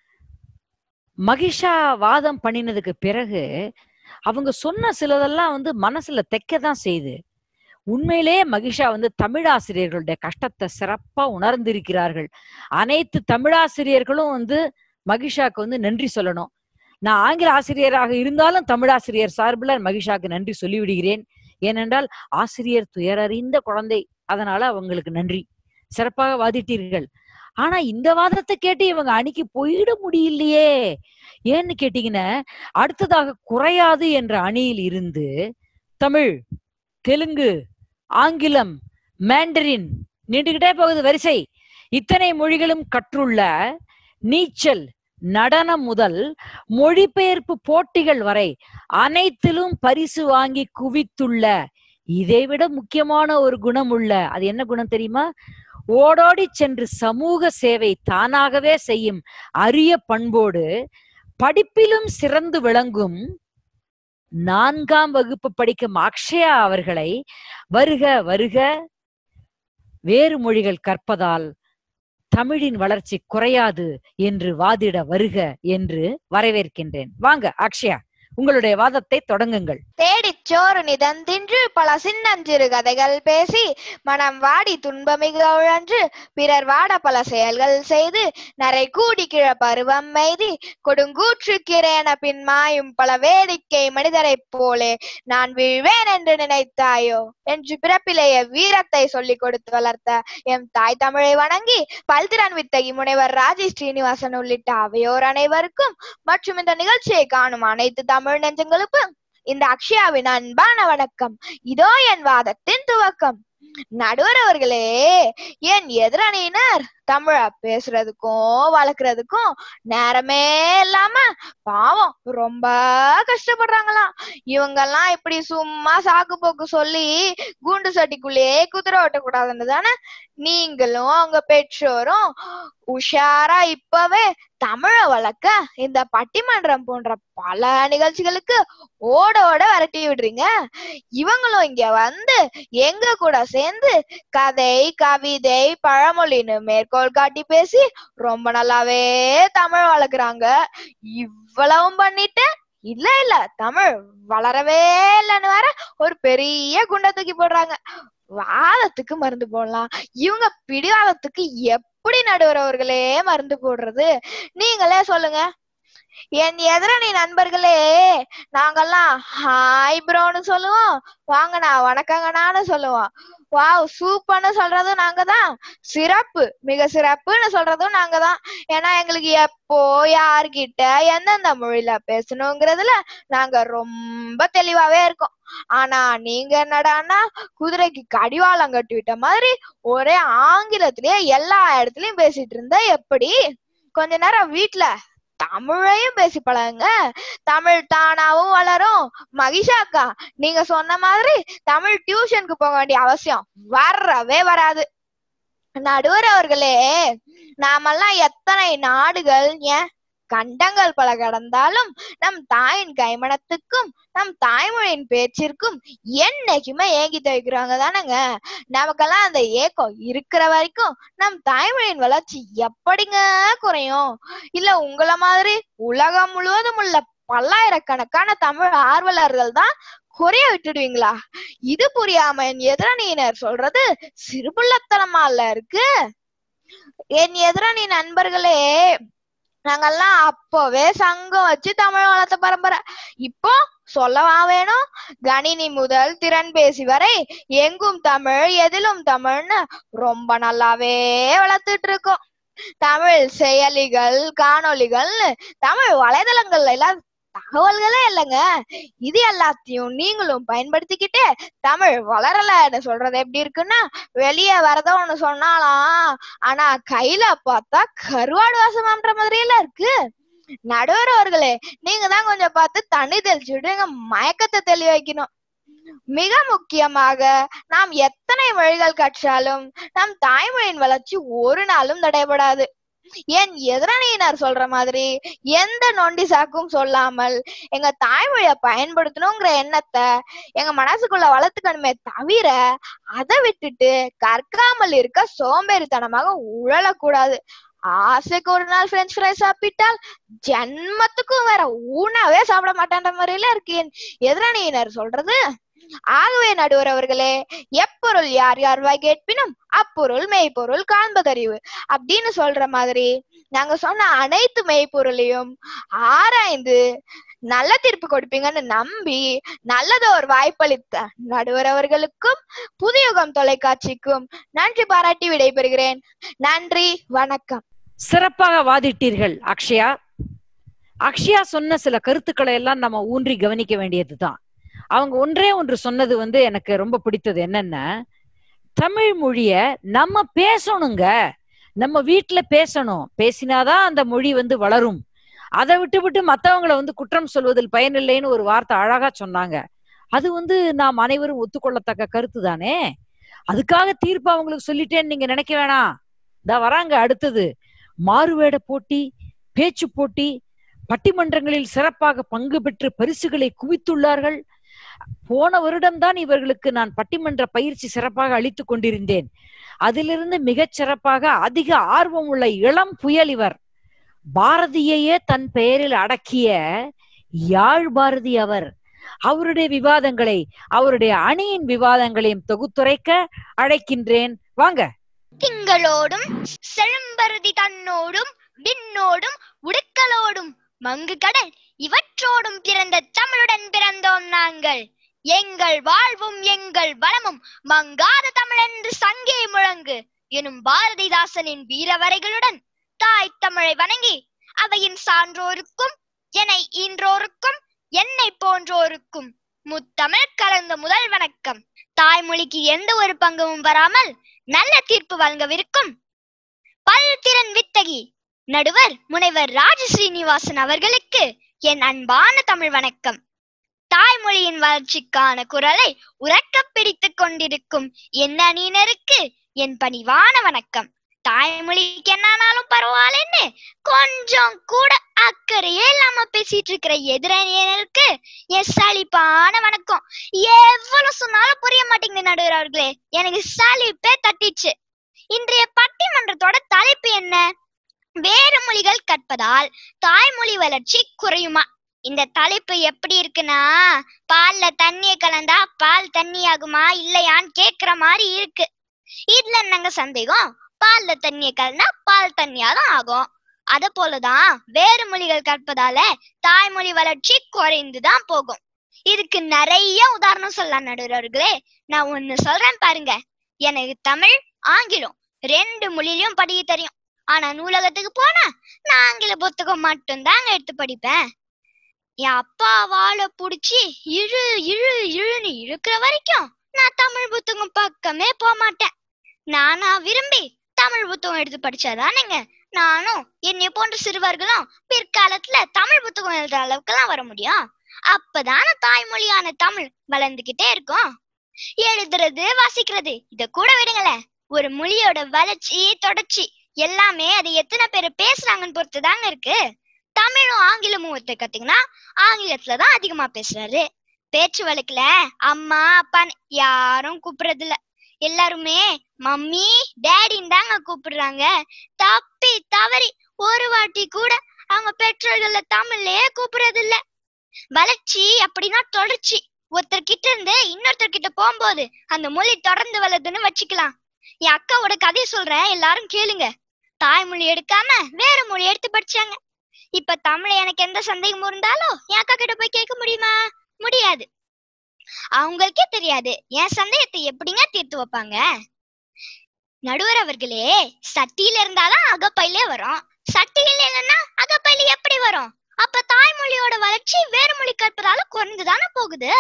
Speaker 3: மகிஷா வாதம் பண்ணினதுக்கு பிறகு அவங்க சொன்ன சிலதெல்லாம் வந்து மனசுல தைக்க தான் செய்யுது உண்மையிலே மகிஷா வந்து தமிழாசிரியர்களுடைய கஷ்டத்தை சிறப்பா உணர்ந்திருக்கிறார்கள் அனைத்து தமிழாசிரியர்களும் வந்து மகிஷாக்கு வந்து நன்றி சொல்லணும் நான் ஆங்கில ஆசிரியராக இருந்தாலும் தமிழாசிரியர் சார்பில் மகிஷாக்கு நன்றி சொல்லிவிடுகிறேன் ஏனென்றால் ஆசிரியர் துயரறிந்த குழந்தை அதனால அவங்களுக்கு நன்றி சிறப்பாக வாதிட்டீர்கள் ஆனா இந்த வாதத்தை கேட்டு இவங்க அணிக்கு போயிட முடியலையே ஏன்னு கேட்டீங்கன்னா அடுத்ததாக குறையாது என்ற அணியில் இருந்து தமிழ் தெலுங்கு ஆங்கிலம் மேண்டரின் நீண்டுகிட்டே போகுது வரிசை இத்தனை மொழிகளும் கற்றுள்ள நீச்சல் நடனம் முதல் மொழிபெயர்ப்பு போட்டிகள் வரை அனைத்திலும் பரிசு வாங்கி குவித்துள்ள இதைவிட முக்கியமான ஒரு குணம் உள்ள அது என்ன குணம் தெரியுமா ஓடோடி சென்று சமூக சேவை தானாகவே செய்யும் அரிய பண்போடு படிப்பிலும் சிறந்து விளங்கும் நான்காம் வகுப்பு படிக்கும் அக்ஷயா அவர்களை வருக வருக வேறு மொழிகள் கற்பதால் தமிழின் வளர்ச்சி குறையாது என்று வாதிட வருக என்று வரவேற்கின்றேன் வாங்க அக்ஷயா உங்களுடைய வாதத்தை தொடங்குங்கள்
Speaker 6: தேடிச் சோறு நிதந்தின்று பல சின்னஞ்சிறு கதைகள் பேசி மனம் வாடி துன்பமிக உழன்று பிறர் வாட பல செயல்கள் செய்து நரை கூடி கிழ பருவம் மெய்தி கொடுங்கூற்று கிரேன பின் மாயும் பல வேடிக்கை மனிதரைப் போலே நான் வீழ்வேன் என்று நினைத்தாயோ என்று பிறப்பிலேயே வீரத்தை சொல்லிக் கொடுத்து வளர்த்த எம் தாய் தமிழை வணங்கி பல்திறன் வித்தகி முனைவர் ராஜி ஸ்ரீனிவாசன் உள்ளிட்ட அவையோர் அனைவருக்கும் மற்றும் இந்த நிகழ்ச்சியை காணும் அனைத்து தமிழ் நெஞ்சங்களுக்கும் இந்த அக்ஷயாவின் அன்பான வணக்கம் இதோ என் வாதத்தின் துவக்கம் நடுவர் அவர்களே என் எதிரணியினர் தமிழ பேசுறதுக்கும் வளர்க்கறதுக்கும் நேரமே இல்லாம பாவம் ரொம்ப கஷ்டப்படுறாங்களாம் இவங்கெல்லாம் இப்படி சும்மா சாக்கு போக்கு சொல்லி குண்டு சட்டிக்குள்ளேயே குதிரை ஓட்டக்கூடாதுன்னு தானே நீங்களும் அவங்க பெற்றோரும் உஷாரா இப்பவே தமிழ வளர்க்க இந்த பட்டிமன்றம் போன்ற பல நிகழ்ச்சிகளுக்கு ஓட ஓட விரட்டி விடுறீங்க இவங்களும் இங்க வந்து எங்க கூட சேர்ந்து கதை கவிதை பழமொழின்னு மேற்கோள் காட்டி பேசி ரொம்ப நல்லாவே தமிழ் வளர்க்குறாங்க இவ்வளவும் பண்ணிட்டு இல்ல இல்ல தமிழ் வளரவே இல்லைன்னு வேற ஒரு பெரிய குண்டை தூக்கி போடுறாங்க வாதத்துக்கு மருந்து போடலாம் இவங்க பிடிவாதத்துக்கு எப்படி நடுவர் அவர்களே மருந்து போடுறது நீங்களே சொல்லுங்க என் எதிரணி நண்பர்களே நாங்கெல்லாம் ஹாய் ப்ரோன்னு சொல்லுவோம் வாங்கண்ணா வணக்கங்கண்ணான்னு சொல்லுவோம் வாவ் சூப்பர்னு சொல்றதும் நாங்க தான் சிறப்பு மிக சிறப்புன்னு சொல்றதும் நாங்க தான் ஏன்னா எங்களுக்கு எப்போ யார்கிட்ட எந்தெந்த மொழியில பேசணுங்கிறதுல நாங்க ரொம்ப தெளிவாவே இருக்கோம் ஆனா நீங்க என்னடான்னா குதிரைக்கு கடிவாளம் கட்டி விட்ட மாதிரி ஒரே ஆங்கிலத்திலேயே எல்லா இடத்துலயும் பேசிட்டு இருந்தா எப்படி கொஞ்ச நேரம் வீட்ல தமிழையும் பேசி பழகுங்க தமிழ் தானாவும் வளரும் மகிஷாக்கா நீங்க சொன்ன மாதிரி தமிழ் டியூஷனுக்கு போக வேண்டிய அவசியம் வரவே வராது நடுவர் அவர்களே நாமெல்லாம் எத்தனை நாடுகள் ஏன் கண்டங்கள் பல கடந்தாலும் நம் தாயின் கைமணத்துக்கும் நம் தாய்மொழியின் பேச்சிற்கும் என்னைக்குமே ஏங்கி தவிக்கிறாங்க தானேங்க நமக்கெல்லாம் அந்த ஏக்கம் இருக்கிற வரைக்கும் நம் தாய்மொழியின் வளர்ச்சி எப்படிங்க குறையும் இல்ல உங்கள மாதிரி உலகம் முழுவதும் உள்ள பல்லாயிரக்கணக்கான தமிழ் ஆர்வலர்கள் தான் குறைய விட்டுடுவீங்களா இது புரியாம என் எதிரணியினர் சொல்றது சிறுபுள்ளத்தனமா இல்ல இருக்கு என் எதிரணி நண்பர்களே நாங்கெல்லாம் அப்பவே சங்கம் வச்சு தமிழ் வளர்த்த பரம்பரை இப்போ சொல்லவா வேணும் கணினி முதல் திறன் பேசி வரை எங்கும் தமிழ் எதிலும் தமிழ்னு ரொம்ப நல்லாவே வளர்த்துட்டு இருக்கோம் தமிழ் செயலிகள் காணொளிகள்னு தமிழ் வலைதளங்கள்ல எல்லாம் தகவல்களே இல்லைங்க இது எல்லாத்தையும் நீங்களும் பயன்படுத்திக்கிட்டு தமிழ் வளரலன்னு சொல்றது எப்படி இருக்குன்னா வெளியே வரத ஒண்ணு சொன்னாலாம் ஆனா கையில பார்த்தா கருவாடு வாசமான்ற மாதிரியில இருக்கு நடுவர் அவர்களே நீங்க தான் கொஞ்சம் பார்த்து தண்ணி தெளிச்சு விட்டு எங்க மயக்கத்தை தெளி வைக்கணும் மிக முக்கியமாக நாம் எத்தனை மொழிகள் கற்றாலும் நம் தாய்மொழியின் வளர்ச்சி ஒரு நாளும் தடைபடாது என் எதிரணியினர் சொல்ற மாதிரி எந்த நொண்டி சாக்கும் சொல்லாமல் எங்க தாய்மொழிய பயன்படுத்தணுங்கிற எண்ணத்தை எங்க மனசுக்குள்ள வளர்த்துக்கணுமே தவிர அதை விட்டுட்டு கற்காமல் இருக்க சோம்பேறித்தனமாக உழலக்கூடாது ஆசைக்கு ஒரு நாள் பிரெஞ்சு ஃப்ரை சாப்பிட்டால் ஜென்மத்துக்கும் வேற உணவே சாப்பிட மாட்டேன்ற முறையில இருக்கு என் எதிரணியினர் சொல்றது ஆகவே நடுவர் அவர்களே எப்பொருள் யார் யார் வாய் கேட்பினும் அப்பொருள் மெய்ப்பொருள் காண்பதறிவு அப்படின்னு சொல்ற மாதிரி நாங்க சொன்ன அனைத்து மெய்ப்பொருளையும் ஆராய்ந்து நல்ல தீர்ப்பு கொடுப்பீங்கன்னு நம்பி நல்லத ஒரு வாய்ப்பளித்த நடுவர் அவர்களுக்கும் புதியுகம் தொலைக்காட்சிக்கும் நன்றி பாராட்டி விடைபெறுகிறேன் நன்றி வணக்கம்
Speaker 3: சிறப்பாக வாதிட்டீர்கள் அக்ஷயா அக்ஷயா சொன்ன சில கருத்துக்களை எல்லாம் நம்ம ஊன்றி கவனிக்க வேண்டியதுதான் அவங்க ஒன்றே ஒன்று சொன்னது வந்து எனக்கு ரொம்ப பிடித்தது என்னன்னா தமிழ் மொழிய நம்ம பேசணுங்க நம்ம வீட்டுல பேசணும் பேசினாதான் அந்த மொழி வந்து வளரும் அதை விட்டு விட்டு மத்தவங்களை வந்து குற்றம் சொல்வதில் பயனில்லைன்னு ஒரு வார்த்தை அழகா சொன்னாங்க அது வந்து நாம் அனைவரும் ஒத்துக்கொள்ளத்தக்க கருத்து தானே அதுக்காக தீர்ப்பு அவங்களுக்கு சொல்லிட்டேன்னு நீங்க நினைக்க வேணாம் இதா வராங்க அடுத்தது மாறுவேட போட்டி பேச்சு போட்டி பட்டிமன்றங்களில் சிறப்பாக பங்கு பெற்று பரிசுகளை குவித்துள்ளார்கள் போன வருடம்தான் இவர்களுக்கு நான் பட்டிமன்ற பயிற்சி சிறப்பாக அளித்துக் கொண்டிருந்தேன் அதிலிருந்து மிகச் சிறப்பாக அதிக ஆர்வம் உள்ள இளம் புயல் இவர் பாரதியையே தன் பெயரில் அடக்கிய யாழ் பாரதி அவர் அவருடைய விவாதங்களை அவருடைய அணியின் விவாதங்களையும் தொகுத்துரைக்க அழைக்கின்றேன் வாங்க
Speaker 4: திங்களோடும் செழும்பருதி தன்னோடும் விண்ணோடும் உடுக்கலோடும் மங்கு கடல் இவற்றோடும் பிறந்த தமிழுடன் பிறந்தோம் நாங்கள் எங்கள் வாழ்வும் எங்கள் வளமும் மங்காத தமிழென்று சங்கே முழங்கு எனும் பாரதிதாசனின் வீரவரைகளுடன் தாய் தமிழை வணங்கி அவையின் சான்றோருக்கும் என்னை ஈன்றோருக்கும் என்னை போன்றோருக்கும் முத்தமிழ் கலந்த முதல் வணக்கம் தாய்மொழிக்கு எந்த ஒரு பங்கமும் வராமல் நல்ல தீர்ப்பு வழங்கவிருக்கும் பல்திறன் வித்தகி நடுவர் முனைவர் ராஜ ஸ்ரீனிவாசன் அவர்களுக்கு என் அன்பான தமிழ் வணக்கம் தாய்மொழியின் வளர்ச்சிக்கான குரலை உறக்க பிடித்துக் கொண்டிருக்கும் என் அணியினருக்கு என் பணிவான வணக்கம் தாய்மொழிக்கு என்னானாலும் பரவாயில்லன்னு கொஞ்சம் கூட அக்கறையே இல்லாம பேசிட்டு இருக்கிற எதிரணியினருக்கு என் சலிப்பான வணக்கம் எவ்வளவு சொன்னாலும் புரிய மாட்டேங்குது நடுவர் அவர்களே எனக்கு சலிப்பே தட்டிச்சு இன்றைய பட்டிமன்றத்தோட தலைப்பு என்ன வேறு மொழிகள் கற்பதால் தாய்மொழி வளர்ச்சி குறையுமா இந்த தலைப்பு எப்படி இருக்குன்னா பால்ல தண்ணிய கலந்தா பால் தண்ணி ஆகுமா இல்லையான்னு கேக்குற மாதிரி இருக்கு இதுல என்னங்க சந்தேகம் பால்ல தண்ணிய கலந்தா பால் தண்ணியாதான் ஆகும் அத போலதான் வேறு மொழிகள் கற்பதால தாய்மொழி வளர்ச்சி குறைந்துதான் போகும் இதுக்கு நிறைய உதாரணம் சொல்லலாம் நடுவர்களே நான் ஒண்ணு சொல்றேன் பாருங்க எனக்கு தமிழ் ஆங்கிலம் ரெண்டு மொழியிலயும் படிக்க தெரியும் ஆனா நூலகத்துக்கு போனா நான் ஆங்கில புத்தகம் மட்டும்தாங்க எடுத்து படிப்பேன் என் அப்பா வாழை புடிச்சு இழு இழு இழுன்னு இழுக்கிற வரைக்கும் நான் தமிழ் புத்தகம் பக்கமே போக மாட்டேன் நானா விரும்பி தமிழ் புத்தகம் எடுத்து படிச்சாதானேங்க நானும் என்னை போன்ற சிறுவர்களும் பிற்காலத்துல தமிழ் புத்தகம் எழுதுற அளவுக்கு எல்லாம் வர முடியும் அப்பதான தாய்மொழியான தமிழ் வளர்ந்துகிட்டே இருக்கும் எழுதுறது வாசிக்கிறது இத கூட விடுங்களேன் ஒரு மொழியோட வளர்ச்சி தொடர்ச்சி எல்லாமே அது எத்தனை பேர் பேசுறாங்கன்னு பொறுத்து தாங்க இருக்கு தமிழும் ஆங்கிலமும் ஒருத்தர் கத்தீங்கன்னா ஆங்கிலத்துலதான் அதிகமா பேசுறாரு பேச்சு வழக்குல அம்மா அப்பான்னு யாரும் கூப்பிடுறது இல்ல எல்லாருமே மம்மி டேடின்னு தாங்க கூப்பிடுறாங்க தப்பி தவறி ஒரு வாட்டி கூட அவங்க பெற்றோர்கள தமிழ்லயே கூப்பிடுறது இல்ல வளர்ச்சி அப்படின்னா தொடர்ச்சி ஒருத்தர் கிட்ட இருந்து இன்னொருத்தர் கிட்ட போகும்போது அந்த மொழி தொடர்ந்து வளருதுன்னு வச்சுக்கலாம் என் அக்காவோட கதையை சொல்றேன் எல்லாரும் கேளுங்க தாய்மொழி எடுக்காம வேற மொழி எடுத்து படிச்சாங்க இப்ப தமிழ் எனக்கு எந்த சந்தேகமும் இருந்தாலும் என் அக்கா கிட்ட போய் கேட்க முடியுமா முடியாது அவங்களுக்கே தெரியாது என் சந்தேகத்தை எப்படிங்க தீர்த்து வைப்பாங்க நடுவர் அவர்களே சட்டியில இருந்தாதான் அகப்பையிலே வரும் சட்டியில இல்லைன்னா அகப்பையில எப்படி வரும் அப்ப தாய்மொழியோட வளர்ச்சி வேறு மொழி கற்பதால குறைந்துதானே போகுது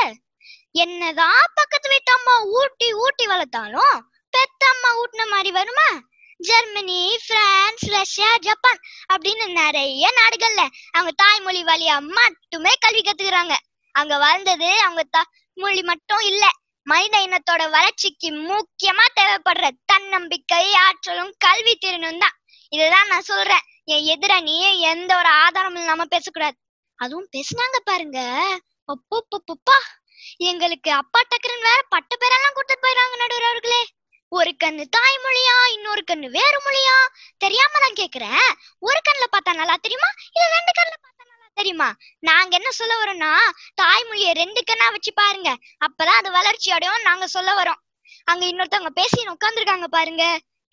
Speaker 4: என்னதான் பக்கத்து வீட்டு அம்மா ஊட்டி ஊட்டி வளர்த்தாலும் பெத்த அம்மா ஊட்டின மாதிரி வருமா ஜெர்மனி பிரான்ஸ் ரஷ்யா ஜப்பான் அப்படின்னு நிறைய நாடுகள்ல அவங்க தாய்மொழி வழியா மட்டுமே கல்வி கத்துக்கிறாங்க அங்க வளர்ந்தது அவங்க தாய்மொழி மட்டும் இல்ல மனித இனத்தோட வளர்ச்சிக்கு முக்கியமா தேவைப்படுற தன்னம்பிக்கை ஆற்றலும் கல்வி திறனும் தான் இதுதான் நான் சொல்றேன் என் எதிரணி எந்த ஒரு ஆதாரமும் இல்லாம பேசக்கூடாது அதுவும் பேசுனாங்க பாருங்க அப்பப்பப்பா எங்களுக்கு அப்பா டக்கரன் வேற பட்ட பேரெல்லாம் கொடுத்துட்டு போயிடுறாங்க நடுவர் அவர்களே ஒரு கண்ணு தாய்மொழியா இன்னொரு கண்ணு வேறு மொழியா தெரியாம நான் கேக்குறேன் ஒரு கண்ணுல பார்த்தா நல்லா தெரியுமா இல்ல ரெண்டு கண்ணுல பார்த்தா நல்லா தெரியுமா நாங்க என்ன சொல்ல வரோம்னா தாய்மொழிய ரெண்டு கண்ணா வச்சு பாருங்க அப்பதான் அது வளர்ச்சி அடையும் நாங்க சொல்ல வரோம் அங்க இன்னொருத்தவங்க பேசி உட்காந்துருக்காங்க பாருங்க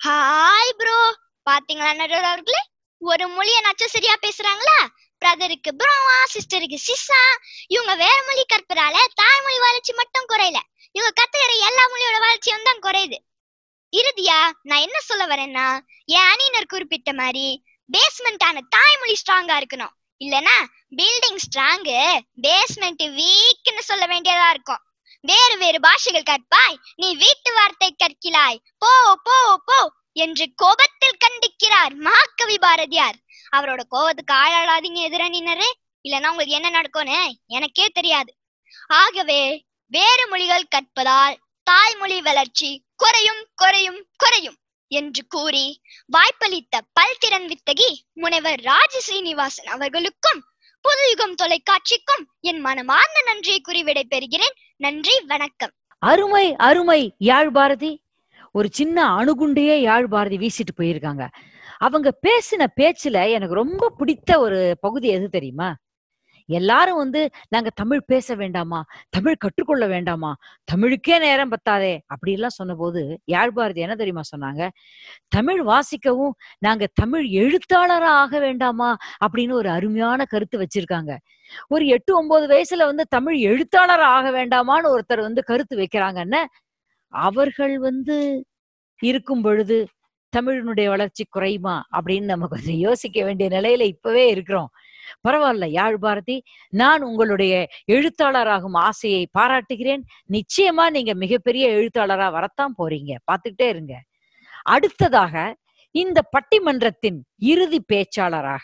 Speaker 4: ஹாய் ப்ரோ பாத்தீங்களா நடுவர் அவர்களே ஒரு மொழிய நச்ச சரியா பேசுறாங்களா பிரதருக்கு ப்ரோவா சிஸ்டருக்கு சிஸ்ஸா இவங்க வேற மொழி கற்பதால தாய்மொழி வளர்ச்சி மட்டும் குறையல இவங்க கத்துக்கிற எல்லா மொழியோட வளர்ச்சியும் தான் குறையுது இறுதியா நான் என்ன சொல்ல வரேன்னா என் அணியினர் குறிப்பிட்ட மாதிரி பேஸ்மெண்டான தாய்மொழி ஸ்ட்ராங்கா இருக்கணும் இல்லனா பில்டிங் ஸ்ட்ராங்கு பேஸ்மெண்ட் வீக்னு சொல்ல வேண்டியதா இருக்கும் வேறு வேறு பாஷைகள் கற்பாய் நீ வீட்டு வார்த்தை கற்கிறாய் போ போ போ என்று கோபத்தில் கண்டிக்கிறார் மகாகவி பாரதியார் அவரோட கோபத்துக்கு ஆளாடாதீங்க எதிரணியினரே இல்லைன்னா உங்களுக்கு என்ன நடக்கும்னு எனக்கே தெரியாது ஆகவே வேறு மொழிகள் கற்பதால் தாய்மொழி வளர்ச்சி குறையும் குறையும் குறையும் என்று கூறி வாய்ப்பளித்த பல்திறன் வித்தகி முனைவர் ராஜ ஸ்ரீனிவாசன் அவர்களுக்கும் புதுயுகம் தொலைக்காட்சிக்கும் என் மனமார்ந்த நன்றியை கூறி விடைபெறுகிறேன் நன்றி வணக்கம்
Speaker 3: அருமை அருமை யாழ் பாரதி ஒரு சின்ன அணுகுண்டையே யாழ் பாரதி வீசிட்டு போயிருக்காங்க அவங்க பேசின பேச்சுல எனக்கு ரொம்ப பிடித்த ஒரு பகுதி எது தெரியுமா எல்லாரும் வந்து நாங்க தமிழ் பேச வேண்டாமா தமிழ் கற்றுக்கொள்ள வேண்டாமா தமிழுக்கே நேரம் பத்தாதே அப்படி எல்லாம் சொன்னபோது யாழ்பாரதி என்ன தெரியுமா சொன்னாங்க தமிழ் வாசிக்கவும் நாங்க தமிழ் எழுத்தாளரா ஆக வேண்டாமா அப்படின்னு ஒரு அருமையான கருத்து வச்சிருக்காங்க ஒரு எட்டு ஒன்பது வயசுல வந்து தமிழ் எழுத்தாளர் ஆக வேண்டாமான்னு ஒருத்தர் வந்து கருத்து வைக்கிறாங்கன்னு அவர்கள் வந்து இருக்கும் பொழுது தமிழினுடைய வளர்ச்சி குறையுமா அப்படின்னு நம்ம கொஞ்சம் யோசிக்க வேண்டிய நிலையில இப்பவே இருக்கிறோம் பரவாயில்ல யாழ் பாரதி நான் உங்களுடைய எழுத்தாளராகும் ஆசையை பாராட்டுகிறேன் நிச்சயமா நீங்க மிகப்பெரிய எழுத்தாளரா வரத்தான் போறீங்க பார்த்துக்கிட்டே இருங்க அடுத்ததாக இந்த பட்டிமன்றத்தின் இறுதி பேச்சாளராக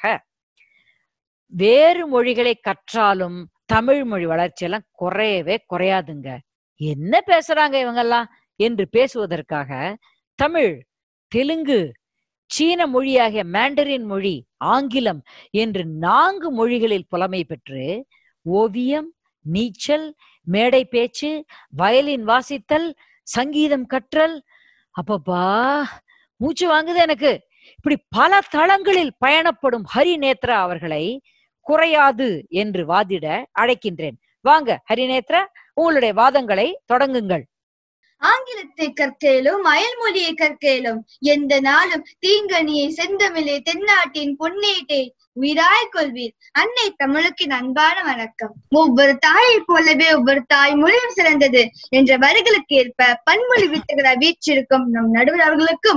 Speaker 3: வேறு மொழிகளை கற்றாலும் தமிழ் மொழி வளர்ச்சியெல்லாம் குறையவே குறையாதுங்க என்ன பேசுறாங்க இவங்கெல்லாம் என்று பேசுவதற்காக தமிழ் தெலுங்கு சீன மொழியாகிய மேண்டரின் மொழி ஆங்கிலம் என்று நான்கு மொழிகளில் புலமை பெற்று ஓவியம் நீச்சல் மேடை பேச்சு வயலின் வாசித்தல் சங்கீதம் கற்றல் அப்பப்பா மூச்சு வாங்குது எனக்கு இப்படி பல தளங்களில் பயணப்படும் ஹரிநேத்ரா அவர்களை குறையாது என்று வாதிட அழைக்கின்றேன் வாங்க ஹரிநேத்ரா உங்களுடைய வாதங்களை தொடங்குங்கள்
Speaker 7: ஆங்கிலத்தை கற்கலும் அயல்மொழியை கற்கலும் எந்த நாளும் தீங்கனியை செந்தமிழே தென்னாட்டின் பொன்னேட்டை உயிராய் கொள்வீர் அன்னை தமிழுக்கு அன்பான வணக்கம் ஒவ்வொரு தாயை போலவே ஒவ்வொரு தாய் மொழியும் சிறந்தது என்ற வரிகளுக்கு ஏற்ப பன்மொழி வித்தகராய் வீற்றிருக்கும் நம் நடுவர் அவர்களுக்கும்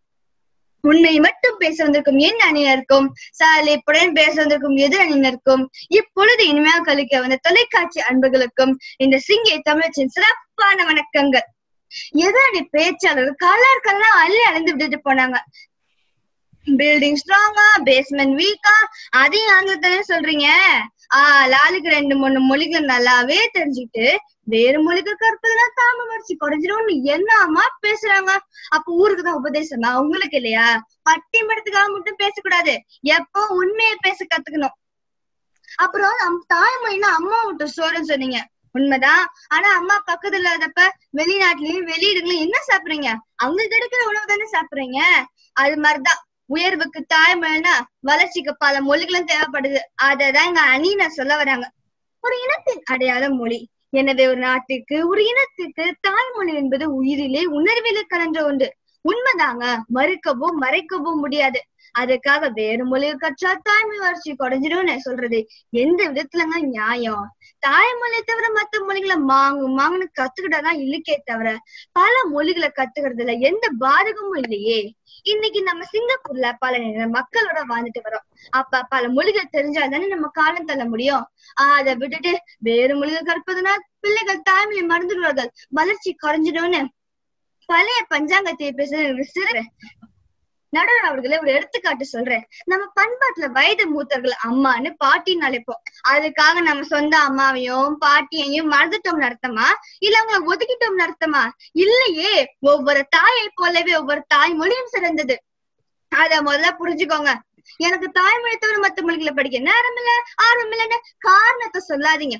Speaker 7: உண்மை மட்டும் பேச வந்திருக்கும் என் அணியினருக்கும் சாலைப்புடன் பேச வந்திருக்கும் எதிர் அணியினருக்கும் இப்பொழுது இனிமையாக கழிக்க வந்த தொலைக்காட்சி அன்புகளுக்கும் இந்த சிங்கை தமிழச்சின் சிறப்பான வணக்கங்கள் எதிரணி பேச்சாளர் கலர்கள்லாம் அள்ளி அழிந்து விட்டுட்டு போனாங்க பில்டிங் ஸ்ட்ராங்கா பேஸ்மெண்ட் வீக்கா அதையும் ஆங்கிலத்தானே சொல்றீங்க ஆஹ் லாலுக்கு ரெண்டு மூணு மொழிகள் நல்லாவே தெரிஞ்சுக்கிட்டு வேறு மொழிகள் கற்பதெல்லாம் தாம வரிச்சு குறைஞ்சிரும்னு என்னமா பேசுறாங்க அப்ப ஊருக்கு தான் உபதேசமா உங்களுக்கு இல்லையா பட்டிமன்றத்துக்காக மட்டும் பேசக்கூடாது எப்போ உண்மையை பேச கத்துக்கணும் அப்புறம் நம் தாய்மொழினா அம்மா விட்டு சோறுன்னு சொன்னீங்க உண்மைதான் ஆனா அம்மா பக்கத்துல இல்லாதப்ப வெளிநாட்டுலயும் வெளியிடங்களும் என்ன சாப்பிடுறீங்க அங்க கிடைக்கிற உணவு தானே சாப்பிடுறீங்க அது மாதிரிதான் உயர்வுக்கு தாய்மொழினா வளர்ச்சிக்கு பல மொழிகளும் தேவைப்படுது அததான் எங்க அணியினர் சொல்ல வராங்க ஒரு இனத்தின் அடையாள மொழி எனவே ஒரு நாட்டுக்கு ஒரு இனத்துக்கு தாய்மொழி என்பது உயிரிலே உணர்விலே கலந்த ஒன்று உண்மைதாங்க மறுக்கவும் மறைக்கவும் முடியாது அதுக்காக வேறு மொழியை கற்றால் தாய்மொழி வளர்ச்சி குறைஞ்சிடும்னு சொல்றது எந்த விதத்துலங்க நியாயம் தாய்மொழியை தவிர மத்த மொழிகளை மாங்கு மாங்குன்னு கத்துக்கிட்டாதான் இல்லைக்கே தவிர பல மொழிகளை கத்துக்கிறதுல எந்த பாதகமும் இல்லையே இன்னைக்கு நம்ம சிங்கப்பூர்ல பல நேரம் மக்களோட வாழ்ந்துட்டு வரோம் அப்ப பல மொழிகள் தெரிஞ்சாதானே நம்ம காலம் தள்ள முடியும் அதை விட்டுட்டு வேறு மொழிகள் கற்பதுனால் பிள்ளைகள் தாய்மொழி மறந்துடுவார்கள் வளர்ச்சி குறைஞ்சிடும்னு பழைய பஞ்சாங்கத்தை பேசுறது சிறு நடுவர் அவர்களை ஒரு எடுத்துக்காட்டு சொல்றேன் நம்ம பண்பாட்டுல வயது மூத்தர்கள் அம்மான்னு பாட்டின்னு அழைப்போம் அதுக்காக நம்ம சொந்த அம்மாவையும் பாட்டியையும் மறந்துட்டோம் அர்த்தமா இல்ல அவங்கள ஒதுக்கிட்டோம் அர்த்தமா இல்லையே ஒவ்வொரு தாயை போலவே ஒவ்வொரு தாய் மொழியும் சிறந்தது அத முதல்ல புரிஞ்சுக்கோங்க எனக்கு தாய்மொழி தவிர மத்த மொழிகளை படிக்க நேரம் இல்ல ஆர்வம் இல்லைன்னு காரணத்தை சொல்லாதீங்க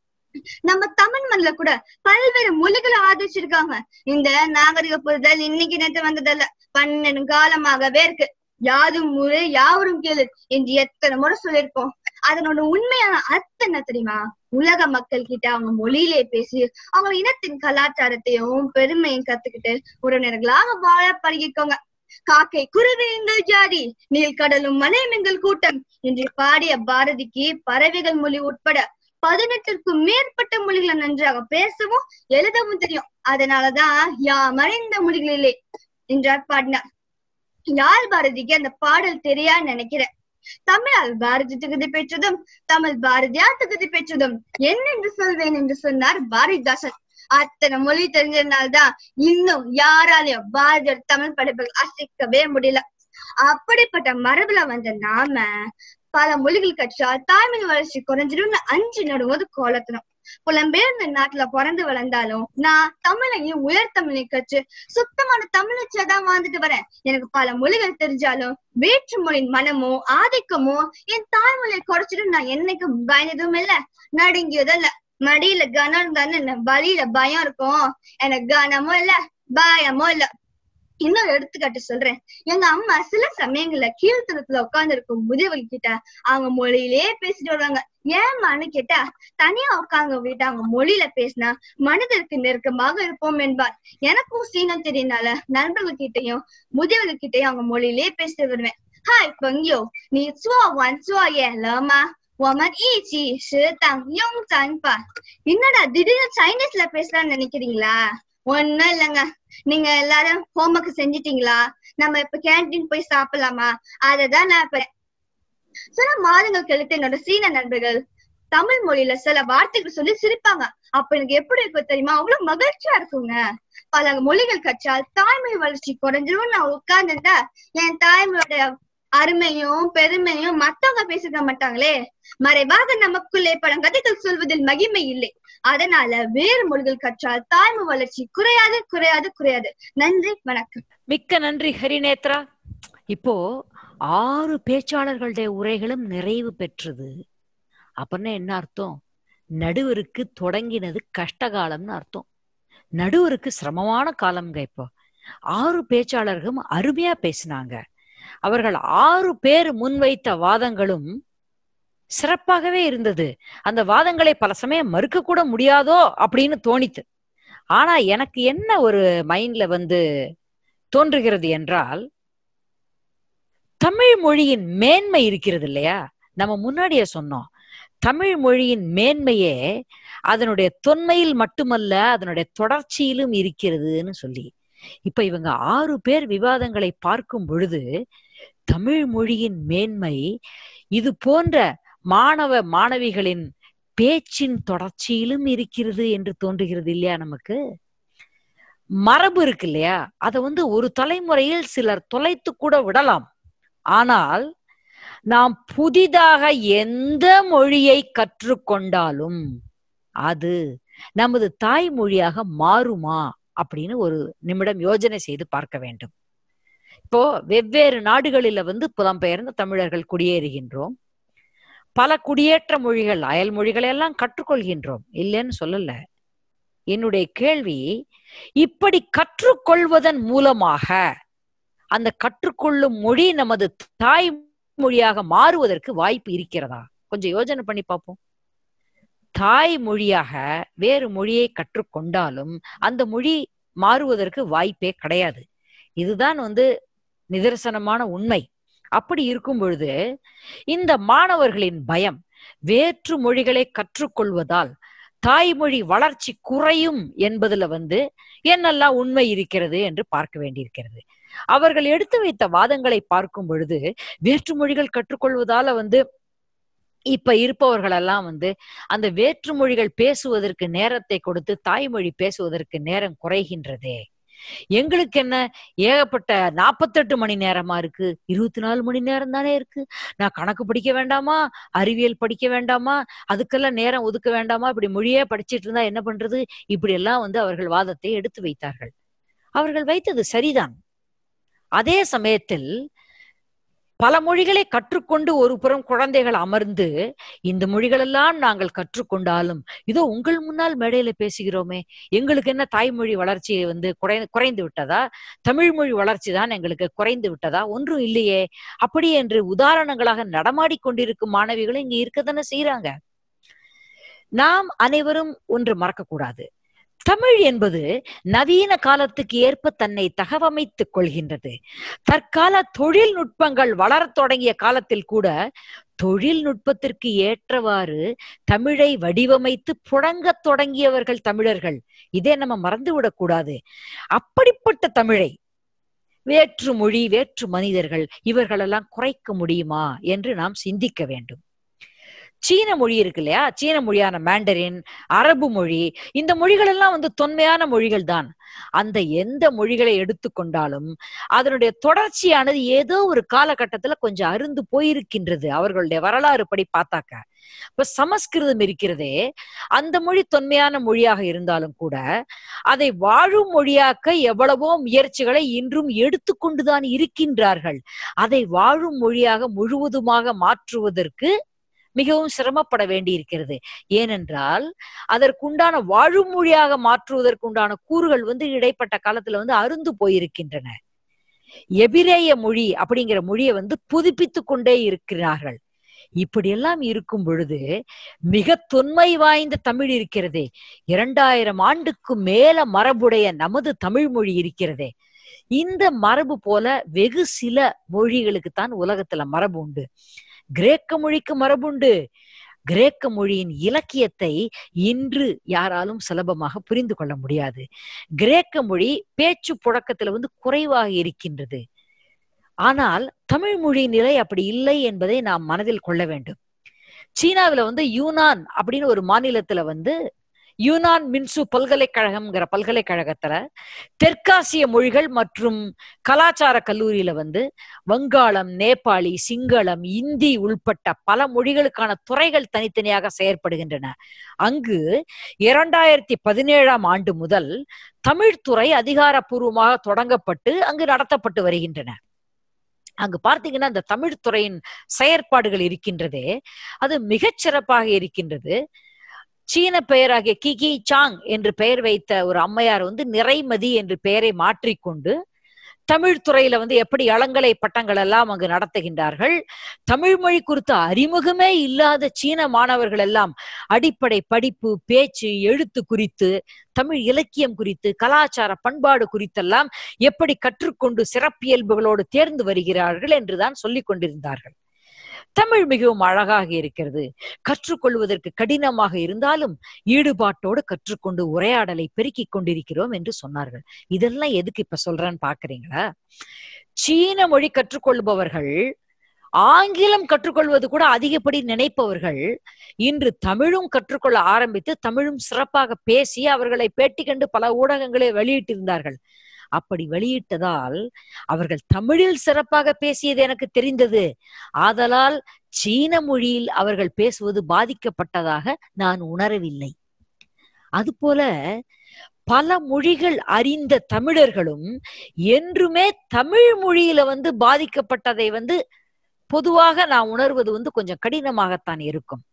Speaker 7: நம்ம தமிழ் மண்ணில கூட பல்வேறு மொழிகளை ஆதரிச்சிருக்காங்க இந்த நாகரிக புரிதல் இன்னைக்கு நேற்று வந்ததல்ல பன்னெண்டு காலமாகவே இருக்கு யாதும் முறை யாவரும் கேளு என்று எத்தனை முறை சொல்லியிருக்கோம் அதனோட உண்மையான அர்த்தம் என்ன தெரியுமா உலக மக்கள் கிட்ட அவங்க மொழியிலே பேசி அவங்க இனத்தின் கலாச்சாரத்தையும் பெருமையும் கத்துக்கிட்டு உறவினர்களாக வாழ பழகிக்கோங்க காக்கை குருவி எங்கள் ஜாதி நீல்கடலும் மலையும் எங்கள் கூட்டம் என்று பாடிய பாரதிக்கு பறவைகள் மொழி உட்பட பதினெட்டிற்கும் மேற்பட்ட மொழிகளை நன்றாக பேசவும் எழுதவும் தெரியும் அதனாலதான் யா மறைந்த மொழிகளிலே என்றார் பாடினார் யாழ் பாரதிக்கு அந்த பாடல் தெரியான்னு நினைக்கிறேன் தமிழால் பாரதி தகுதி பெற்றதும் தமிழ் பாரதியார் தகுதி பெற்றதும் என்னென்று சொல்வேன் என்று சொன்னார் பாரதிதாசன் அத்தனை மொழி தெரிஞ்சதுனால்தான் இன்னும் யாராலையும் பாரதியோட தமிழ் படைப்புகள் அசைக்கவே முடியல அப்படிப்பட்ட மரபுல வந்த நாம பல மொழிகள் கற்றால் தாய்மொழி வளர்ச்சி குறைஞ்சிடும்னு அஞ்சு நடுவது கோலத்தனம் புலம்பெயர்ந்த நாட்டுல பிறந்து வளர்ந்தாலும் நான் தமிழையும் உயர் தமிழை கற்று சுத்தமான தமிழச்சியா தான் வாழ்ந்துட்டு வரேன் எனக்கு பல மொழிகள் தெரிஞ்சாலும் வேற்று மொழியின் மனமோ ஆதிக்கமோ என் தாய்மொழியை குறைச்சிடும் நான் என்னைக்கும் பயந்ததும் இல்ல நடுங்கியதும் இல்ல மடியில கனம் தானே வழியில பயம் இருக்கும் எனக்கு கனமும் இல்ல பயமும் இல்ல இன்னொரு எடுத்துக்காட்டு சொல்றேன் எங்க அம்மா சில சமயங்கள்ல கீழ்த்தனத்துல உட்கார்ந்து இருக்கும் முதியவங்க கிட்ட அவங்க மொழியிலே பேசிட்டு வருவாங்க ஏமான்னு கேட்டா தனியா உட்கார்ந்து விட்டு அவங்க மொழியில பேசினா மனிதருக்கு நெருக்கமாக இருப்போம் என்பார் எனக்கும் சீனம் தெரியனால நண்பர்கள் கிட்டயும் முதியவர்கள் கிட்டயும் அவங்க மொழியிலே பேசிட்டு வருவேன் ஹாய் 朋友，你做完作业了吗？我们一起适当用餐吧。என்னடா திடீர்னு சைனீஸ்ல பேசலாம்னு நினைக்கிறீங்களா ஒண்ணும் இல்லைங்க நீங்க எல்லாரும் ஹோம்ஒர்க் செஞ்சிட்டீங்களா நம்ம இப்ப கேண்டீன் போய் சாப்பிடலாமா அததான் நான் இப்ப சில மாதங்கள் கழித்து என்னோட சீன நண்பர்கள் தமிழ் மொழியில சில வார்த்தைகள் சொல்லி சிரிப்பாங்க அப்ப எனக்கு எப்படி இருக்கும் தெரியுமா அவ்வளவு மகிழ்ச்சியா இருக்குங்க பல மொழிகள் கற்றால் தாய்மொழி வளர்ச்சி குறைஞ்சிரும் நான் உட்கார்ந்துட்டா என் தாய்மொழியோட அருமையும் பெருமையும் மத்தவங்க பேசிக்க மாட்டாங்களே மறைவாக நமக்குள்ளே பல கதைகள் சொல்வதில் மகிமை இல்லை அதனால வேறு மொழிகள் கற்றால் தாய்மை வளர்ச்சி குறையாது குறையாது குறையாது நன்றி வணக்கம்
Speaker 3: மிக்க நன்றி ஹரிநேத்ரா இப்போ ஆறு பேச்சாளர்களுடைய உரைகளும் நிறைவு பெற்றது அப்படின்னா என்ன அர்த்தம் நடுவருக்கு தொடங்கினது கஷ்டகாலம்னு அர்த்தம் நடுவருக்கு சிரமமான காலம்ங்க இப்போ ஆறு பேச்சாளர்களும் அருமையா பேசினாங்க அவர்கள் ஆறு பேர் முன்வைத்த வாதங்களும் சிறப்பாகவே இருந்தது அந்த வாதங்களை பல சமயம் மறுக்க கூட முடியாதோ அப்படின்னு தோணித்து ஆனா எனக்கு என்ன ஒரு மைண்ட்ல வந்து தோன்றுகிறது என்றால் தமிழ் மொழியின் மேன்மை இருக்கிறது இல்லையா நம்ம முன்னாடியே சொன்னோம் தமிழ் மொழியின் மேன்மையே அதனுடைய தொன்மையில் மட்டுமல்ல அதனுடைய தொடர்ச்சியிலும் இருக்கிறதுன்னு சொல்லி இப்ப இவங்க ஆறு பேர் விவாதங்களை பார்க்கும் பொழுது தமிழ் மொழியின் மேன்மை இது போன்ற மாணவ மாணவிகளின் பேச்சின் தொடர்ச்சியிலும் இருக்கிறது என்று தோன்றுகிறது இல்லையா நமக்கு மரபு இருக்கு இல்லையா அதை வந்து ஒரு தலைமுறையில் சிலர் தொலைத்து கூட விடலாம் ஆனால் நாம் புதிதாக எந்த மொழியை கற்றுக்கொண்டாலும் அது நமது தாய்மொழியாக மாறுமா அப்படின்னு ஒரு நிமிடம் யோஜனை செய்து பார்க்க வேண்டும் இப்போ வெவ்வேறு நாடுகளில வந்து புலம்பெயர்ந்த தமிழர்கள் குடியேறுகின்றோம் பல குடியேற்ற மொழிகள் அயல் மொழிகளை எல்லாம் கற்றுக்கொள்கின்றோம் இல்லைன்னு சொல்லல என்னுடைய கேள்வி இப்படி கற்றுக்கொள்வதன் மூலமாக அந்த கற்றுக்கொள்ளும் மொழி நமது தாய் மொழியாக மாறுவதற்கு வாய்ப்பு இருக்கிறதா கொஞ்சம் யோசனை பண்ணி பார்ப்போம் தாய் மொழியாக வேறு மொழியை கற்றுக்கொண்டாலும் அந்த மொழி மாறுவதற்கு வாய்ப்பே கிடையாது இதுதான் வந்து நிதர்சனமான உண்மை அப்படி இருக்கும் பொழுது இந்த மாணவர்களின் பயம் வேற்று மொழிகளை கற்றுக்கொள்வதால் தாய்மொழி வளர்ச்சி குறையும் என்பதுல வந்து என்னெல்லாம் உண்மை இருக்கிறது என்று பார்க்க வேண்டியிருக்கிறது அவர்கள் எடுத்து வைத்த வாதங்களை பார்க்கும் பொழுது வேற்று மொழிகள் கற்றுக்கொள்வதால வந்து இப்ப இருப்பவர்கள் எல்லாம் வந்து அந்த வேற்று மொழிகள் பேசுவதற்கு நேரத்தை கொடுத்து தாய்மொழி பேசுவதற்கு நேரம் குறைகின்றதே எங்களுக்கு என்ன ஏகப்பட்ட நாற்பத்தெட்டு மணி நேரமா இருக்கு இருபத்தி நாலு மணி நேரம் தானே இருக்கு நான் கணக்கு படிக்க வேண்டாமா அறிவியல் படிக்க வேண்டாமா அதுக்கெல்லாம் நேரம் ஒதுக்க வேண்டாமா இப்படி மொழியே படிச்சிட்டு இருந்தா என்ன பண்றது இப்படி எல்லாம் வந்து அவர்கள் வாதத்தை எடுத்து வைத்தார்கள் அவர்கள் வைத்தது சரிதான் அதே சமயத்தில் பல மொழிகளை கற்றுக்கொண்டு ஒரு புறம் குழந்தைகள் அமர்ந்து இந்த மொழிகளெல்லாம் நாங்கள் கற்றுக்கொண்டாலும் இதோ உங்கள் முன்னால் மேடையில பேசுகிறோமே எங்களுக்கு என்ன தாய்மொழி வளர்ச்சி வந்து குறை குறைந்து விட்டதா தமிழ் மொழி வளர்ச்சி தான் எங்களுக்கு குறைந்து விட்டதா ஒன்றும் இல்லையே அப்படி என்று உதாரணங்களாக நடமாடி கொண்டிருக்கும் மாணவிகளும் இங்க இருக்கத்தானே செய்யறாங்க நாம் அனைவரும் ஒன்று மறக்கக்கூடாது தமிழ் என்பது நவீன காலத்துக்கு ஏற்ப தன்னை தகவமைத்துக் கொள்கின்றது தற்கால தொழில்நுட்பங்கள் வளரத் தொடங்கிய காலத்தில் கூட தொழில்நுட்பத்திற்கு ஏற்றவாறு தமிழை வடிவமைத்து புழங்கத் தொடங்கியவர்கள் தமிழர்கள் இதே நம்ம மறந்துவிடக் கூடாது அப்படிப்பட்ட தமிழை வேற்று மொழி வேற்று மனிதர்கள் இவர்களெல்லாம் குறைக்க முடியுமா என்று நாம் சிந்திக்க வேண்டும் சீன மொழி இருக்கு இல்லையா சீன மொழியான மேண்டரின் அரபு மொழி இந்த மொழிகள் எல்லாம் வந்து தொன்மையான மொழிகள் தான் அந்த எந்த மொழிகளை எடுத்துக்கொண்டாலும் அதனுடைய தொடர்ச்சியானது ஏதோ ஒரு காலகட்டத்துல கொஞ்சம் அருந்து போயிருக்கின்றது அவர்களுடைய வரலாறு படி பார்த்தாக்க இப்ப சமஸ்கிருதம் இருக்கிறதே அந்த மொழி தொன்மையான மொழியாக இருந்தாலும் கூட அதை வாழும் மொழியாக்க எவ்வளவோ முயற்சிகளை இன்றும் எடுத்துக்கொண்டுதான் இருக்கின்றார்கள் அதை வாழும் மொழியாக முழுவதுமாக மாற்றுவதற்கு மிகவும் சிரமப்பட வேண்டியிருக்கிறது ஏனென்றால் அதற்குண்டான வாழும் மொழியாக மாற்றுவதற்குண்டான கூறுகள் வந்து இடைப்பட்ட காலத்துல வந்து அருந்து போயிருக்கின்றன எபிரேய மொழி அப்படிங்கிற மொழியை வந்து புதுப்பித்துக் கொண்டே இருக்கிறார்கள் இப்படியெல்லாம் இருக்கும் பொழுது மிக தொன்மை வாய்ந்த தமிழ் இருக்கிறதே இரண்டாயிரம் ஆண்டுக்கு மேல மரபுடைய நமது தமிழ் மொழி இருக்கிறதே இந்த மரபு போல வெகு சில மொழிகளுக்கு தான் உலகத்துல மரபு உண்டு கிரேக்க மொழிக்கு மரபுண்டு கிரேக்க மொழியின் இலக்கியத்தை இன்று யாராலும் சுலபமாக புரிந்து கொள்ள முடியாது கிரேக்க மொழி பேச்சு புழக்கத்துல வந்து குறைவாக இருக்கின்றது ஆனால் தமிழ் மொழி நிலை அப்படி இல்லை என்பதை நாம் மனதில் கொள்ள வேண்டும் சீனாவில வந்து யூனான் அப்படின்னு ஒரு மாநிலத்துல வந்து யூனான் மின்சு பல்கலைக்கழகம்ங்கிற பல்கலைக்கழகத்துல தெற்காசிய மொழிகள் மற்றும் கலாச்சார கல்லூரியில வந்து வங்காளம் நேபாளி சிங்களம் இந்தி உள்பட்ட பல மொழிகளுக்கான துறைகள் தனித்தனியாக செயற்படுகின்றன அங்கு இரண்டாயிரத்தி பதினேழாம் ஆண்டு முதல் தமிழ்துறை அதிகாரப்பூர்வமாக தொடங்கப்பட்டு அங்கு நடத்தப்பட்டு வருகின்றன அங்கு பார்த்தீங்கன்னா அந்த தமிழ் துறையின் செயற்பாடுகள் இருக்கின்றதே அது மிகச் சிறப்பாக இருக்கின்றது சீன பெயராகிய கிகி சாங் என்று பெயர் வைத்த ஒரு அம்மையார் வந்து நிறைமதி என்று பெயரை மாற்றிக்கொண்டு தமிழ் துறையில வந்து எப்படி இளங்கலை பட்டங்கள் எல்லாம் அங்கு நடத்துகின்றார்கள் தமிழ் மொழி குறித்த அறிமுகமே இல்லாத சீன மாணவர்கள் எல்லாம் அடிப்படை படிப்பு பேச்சு எழுத்து குறித்து தமிழ் இலக்கியம் குறித்து கலாச்சார பண்பாடு குறித்தெல்லாம் எப்படி கற்றுக்கொண்டு சிறப்பியல்புகளோடு தேர்ந்து வருகிறார்கள் என்றுதான் சொல்லிக் கொண்டிருந்தார்கள் தமிழ் மிகவும் அழகாக இருக்கிறது கற்றுக்கொள்வதற்கு கடினமாக இருந்தாலும் ஈடுபாட்டோடு கற்றுக்கொண்டு உரையாடலை பெருக்கிக் கொண்டிருக்கிறோம் என்று சொன்னார்கள் இதெல்லாம் எதுக்கு இப்ப சொல்றேன்னு பாக்குறீங்களா சீன மொழி கற்றுக்கொள்பவர்கள் ஆங்கிலம் கற்றுக்கொள்வது கூட அதிகப்படி நினைப்பவர்கள் இன்று தமிழும் கற்றுக்கொள்ள ஆரம்பித்து தமிழும் சிறப்பாக பேசி அவர்களை பேட்டி கண்டு பல ஊடகங்களை வெளியிட்டிருந்தார்கள் அப்படி வெளியிட்டதால் அவர்கள் தமிழில் சிறப்பாக பேசியது எனக்கு தெரிந்தது ஆதலால் சீன மொழியில் அவர்கள் பேசுவது பாதிக்கப்பட்டதாக நான் உணரவில்லை அதுபோல பல மொழிகள் அறிந்த தமிழர்களும் என்றுமே தமிழ் மொழியில வந்து பாதிக்கப்பட்டதை வந்து பொதுவாக நான் உணர்வது வந்து கொஞ்சம் கடினமாகத்தான் இருக்கும்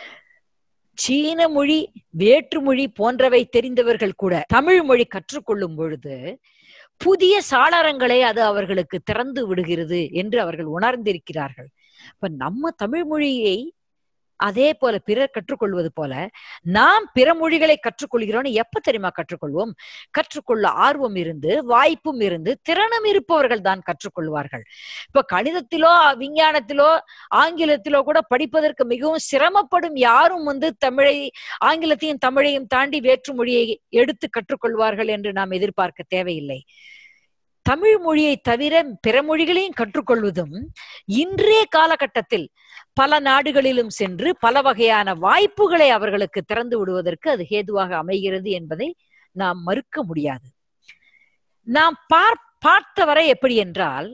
Speaker 3: சீன மொழி வேற்று மொழி போன்றவை தெரிந்தவர்கள் கூட தமிழ் மொழி கற்றுக்கொள்ளும் பொழுது புதிய சாளரங்களை அது அவர்களுக்கு திறந்து விடுகிறது என்று அவர்கள் உணர்ந்திருக்கிறார்கள் இப்ப நம்ம தமிழ் மொழியை அதே போல பிறர் கற்றுக்கொள்வது போல நாம் பிற மொழிகளை கற்றுக்கொள்கிறோம்னு எப்ப தெரியுமா கற்றுக்கொள்வோம் கற்றுக்கொள்ள ஆர்வம் இருந்து வாய்ப்பும் இருந்து திறனும் இருப்பவர்கள் தான் கற்றுக்கொள்வார்கள் இப்ப கணிதத்திலோ விஞ்ஞானத்திலோ ஆங்கிலத்திலோ கூட படிப்பதற்கு மிகவும் சிரமப்படும் யாரும் வந்து தமிழை ஆங்கிலத்தையும் தமிழையும் தாண்டி வேற்று மொழியை எடுத்து கற்றுக்கொள்வார்கள் என்று நாம் எதிர்பார்க்க தேவையில்லை தமிழ் மொழியை தவிர பிற மொழிகளையும் கற்றுக்கொள்வதும் இன்றைய காலகட்டத்தில் பல நாடுகளிலும் சென்று பல வகையான வாய்ப்புகளை அவர்களுக்கு திறந்து விடுவதற்கு அது ஹேதுவாக அமைகிறது என்பதை நாம் மறுக்க முடியாது நாம் பார் பார்த்தவரை எப்படி என்றால்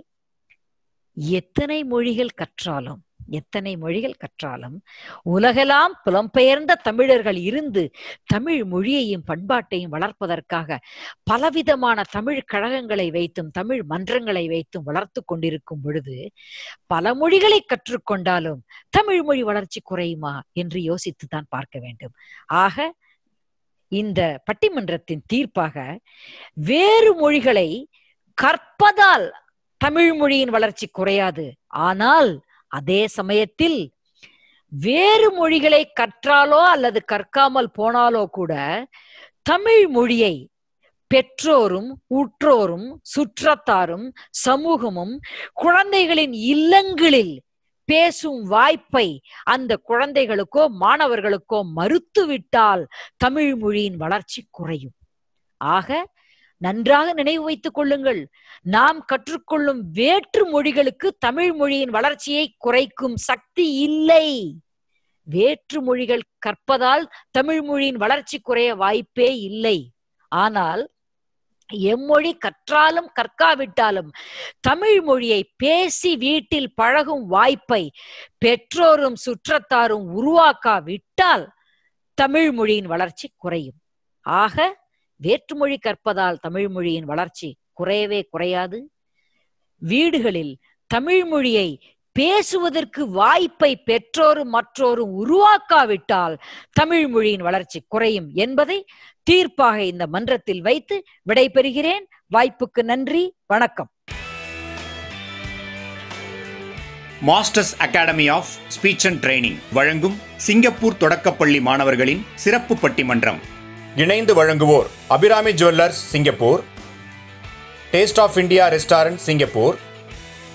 Speaker 3: எத்தனை மொழிகள் கற்றாலும் எத்தனை மொழிகள் கற்றாலும் உலகெல்லாம் புலம்பெயர்ந்த தமிழர்கள் இருந்து தமிழ் மொழியையும் பண்பாட்டையும் வளர்ப்பதற்காக பலவிதமான தமிழ் கழகங்களை வைத்தும் தமிழ் மன்றங்களை வைத்தும் வளர்த்து கொண்டிருக்கும் பொழுது பல மொழிகளை கற்றுக்கொண்டாலும் தமிழ் மொழி வளர்ச்சி குறையுமா என்று யோசித்து தான் பார்க்க வேண்டும் ஆக இந்த பட்டிமன்றத்தின் தீர்ப்பாக வேறு மொழிகளை கற்பதால் தமிழ் மொழியின் வளர்ச்சி குறையாது ஆனால் அதே சமயத்தில் வேறு மொழிகளை கற்றாலோ அல்லது கற்காமல் போனாலோ கூட தமிழ் மொழியை பெற்றோரும் உற்றோரும் சுற்றத்தாரும் சமூகமும் குழந்தைகளின் இல்லங்களில் பேசும் வாய்ப்பை அந்த குழந்தைகளுக்கோ மாணவர்களுக்கோ மறுத்துவிட்டால் தமிழ் மொழியின் வளர்ச்சி குறையும் ஆக நன்றாக நினைவு வைத்துக் கொள்ளுங்கள் நாம் கற்றுக்கொள்ளும் வேற்று மொழிகளுக்கு தமிழ் மொழியின் வளர்ச்சியை குறைக்கும் சக்தி இல்லை வேற்று மொழிகள் கற்பதால் தமிழ் மொழியின் வளர்ச்சி குறைய வாய்ப்பே இல்லை ஆனால் எம்மொழி கற்றாலும் கற்காவிட்டாலும் தமிழ் மொழியை பேசி வீட்டில் பழகும் வாய்ப்பை பெற்றோரும் சுற்றத்தாரும் உருவாக்காவிட்டால் தமிழ் மொழியின் வளர்ச்சி குறையும் ஆக வேற்றுமொழி கற்பதால் தமிழ் மொழியின் வளர்ச்சி குறையவே குறையாது வீடுகளில் தமிழ் மொழியை பேசுவதற்கு வாய்ப்பை பெற்றோரும் மற்றோரும் உருவாக்காவிட்டால் தமிழ் மொழியின் வளர்ச்சி குறையும் என்பதை தீர்ப்பாக இந்த மன்றத்தில் வைத்து விடைபெறுகிறேன் வாய்ப்புக்கு நன்றி வணக்கம்
Speaker 1: masters academy of speech and training வழங்கும் சிங்கப்பூர் தொடக்கப்பள்ளி மாணவர்களின் சிறப்பு பட்டிமன்றம் இணைந்து வழங்குவோர் Abirami jewellers Singapore taste of India restaurant Singapore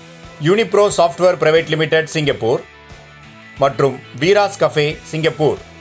Speaker 1: Unipro software private limited Singapore மற்றும் வீராஸ் கஃபே சிங்கப்பூர்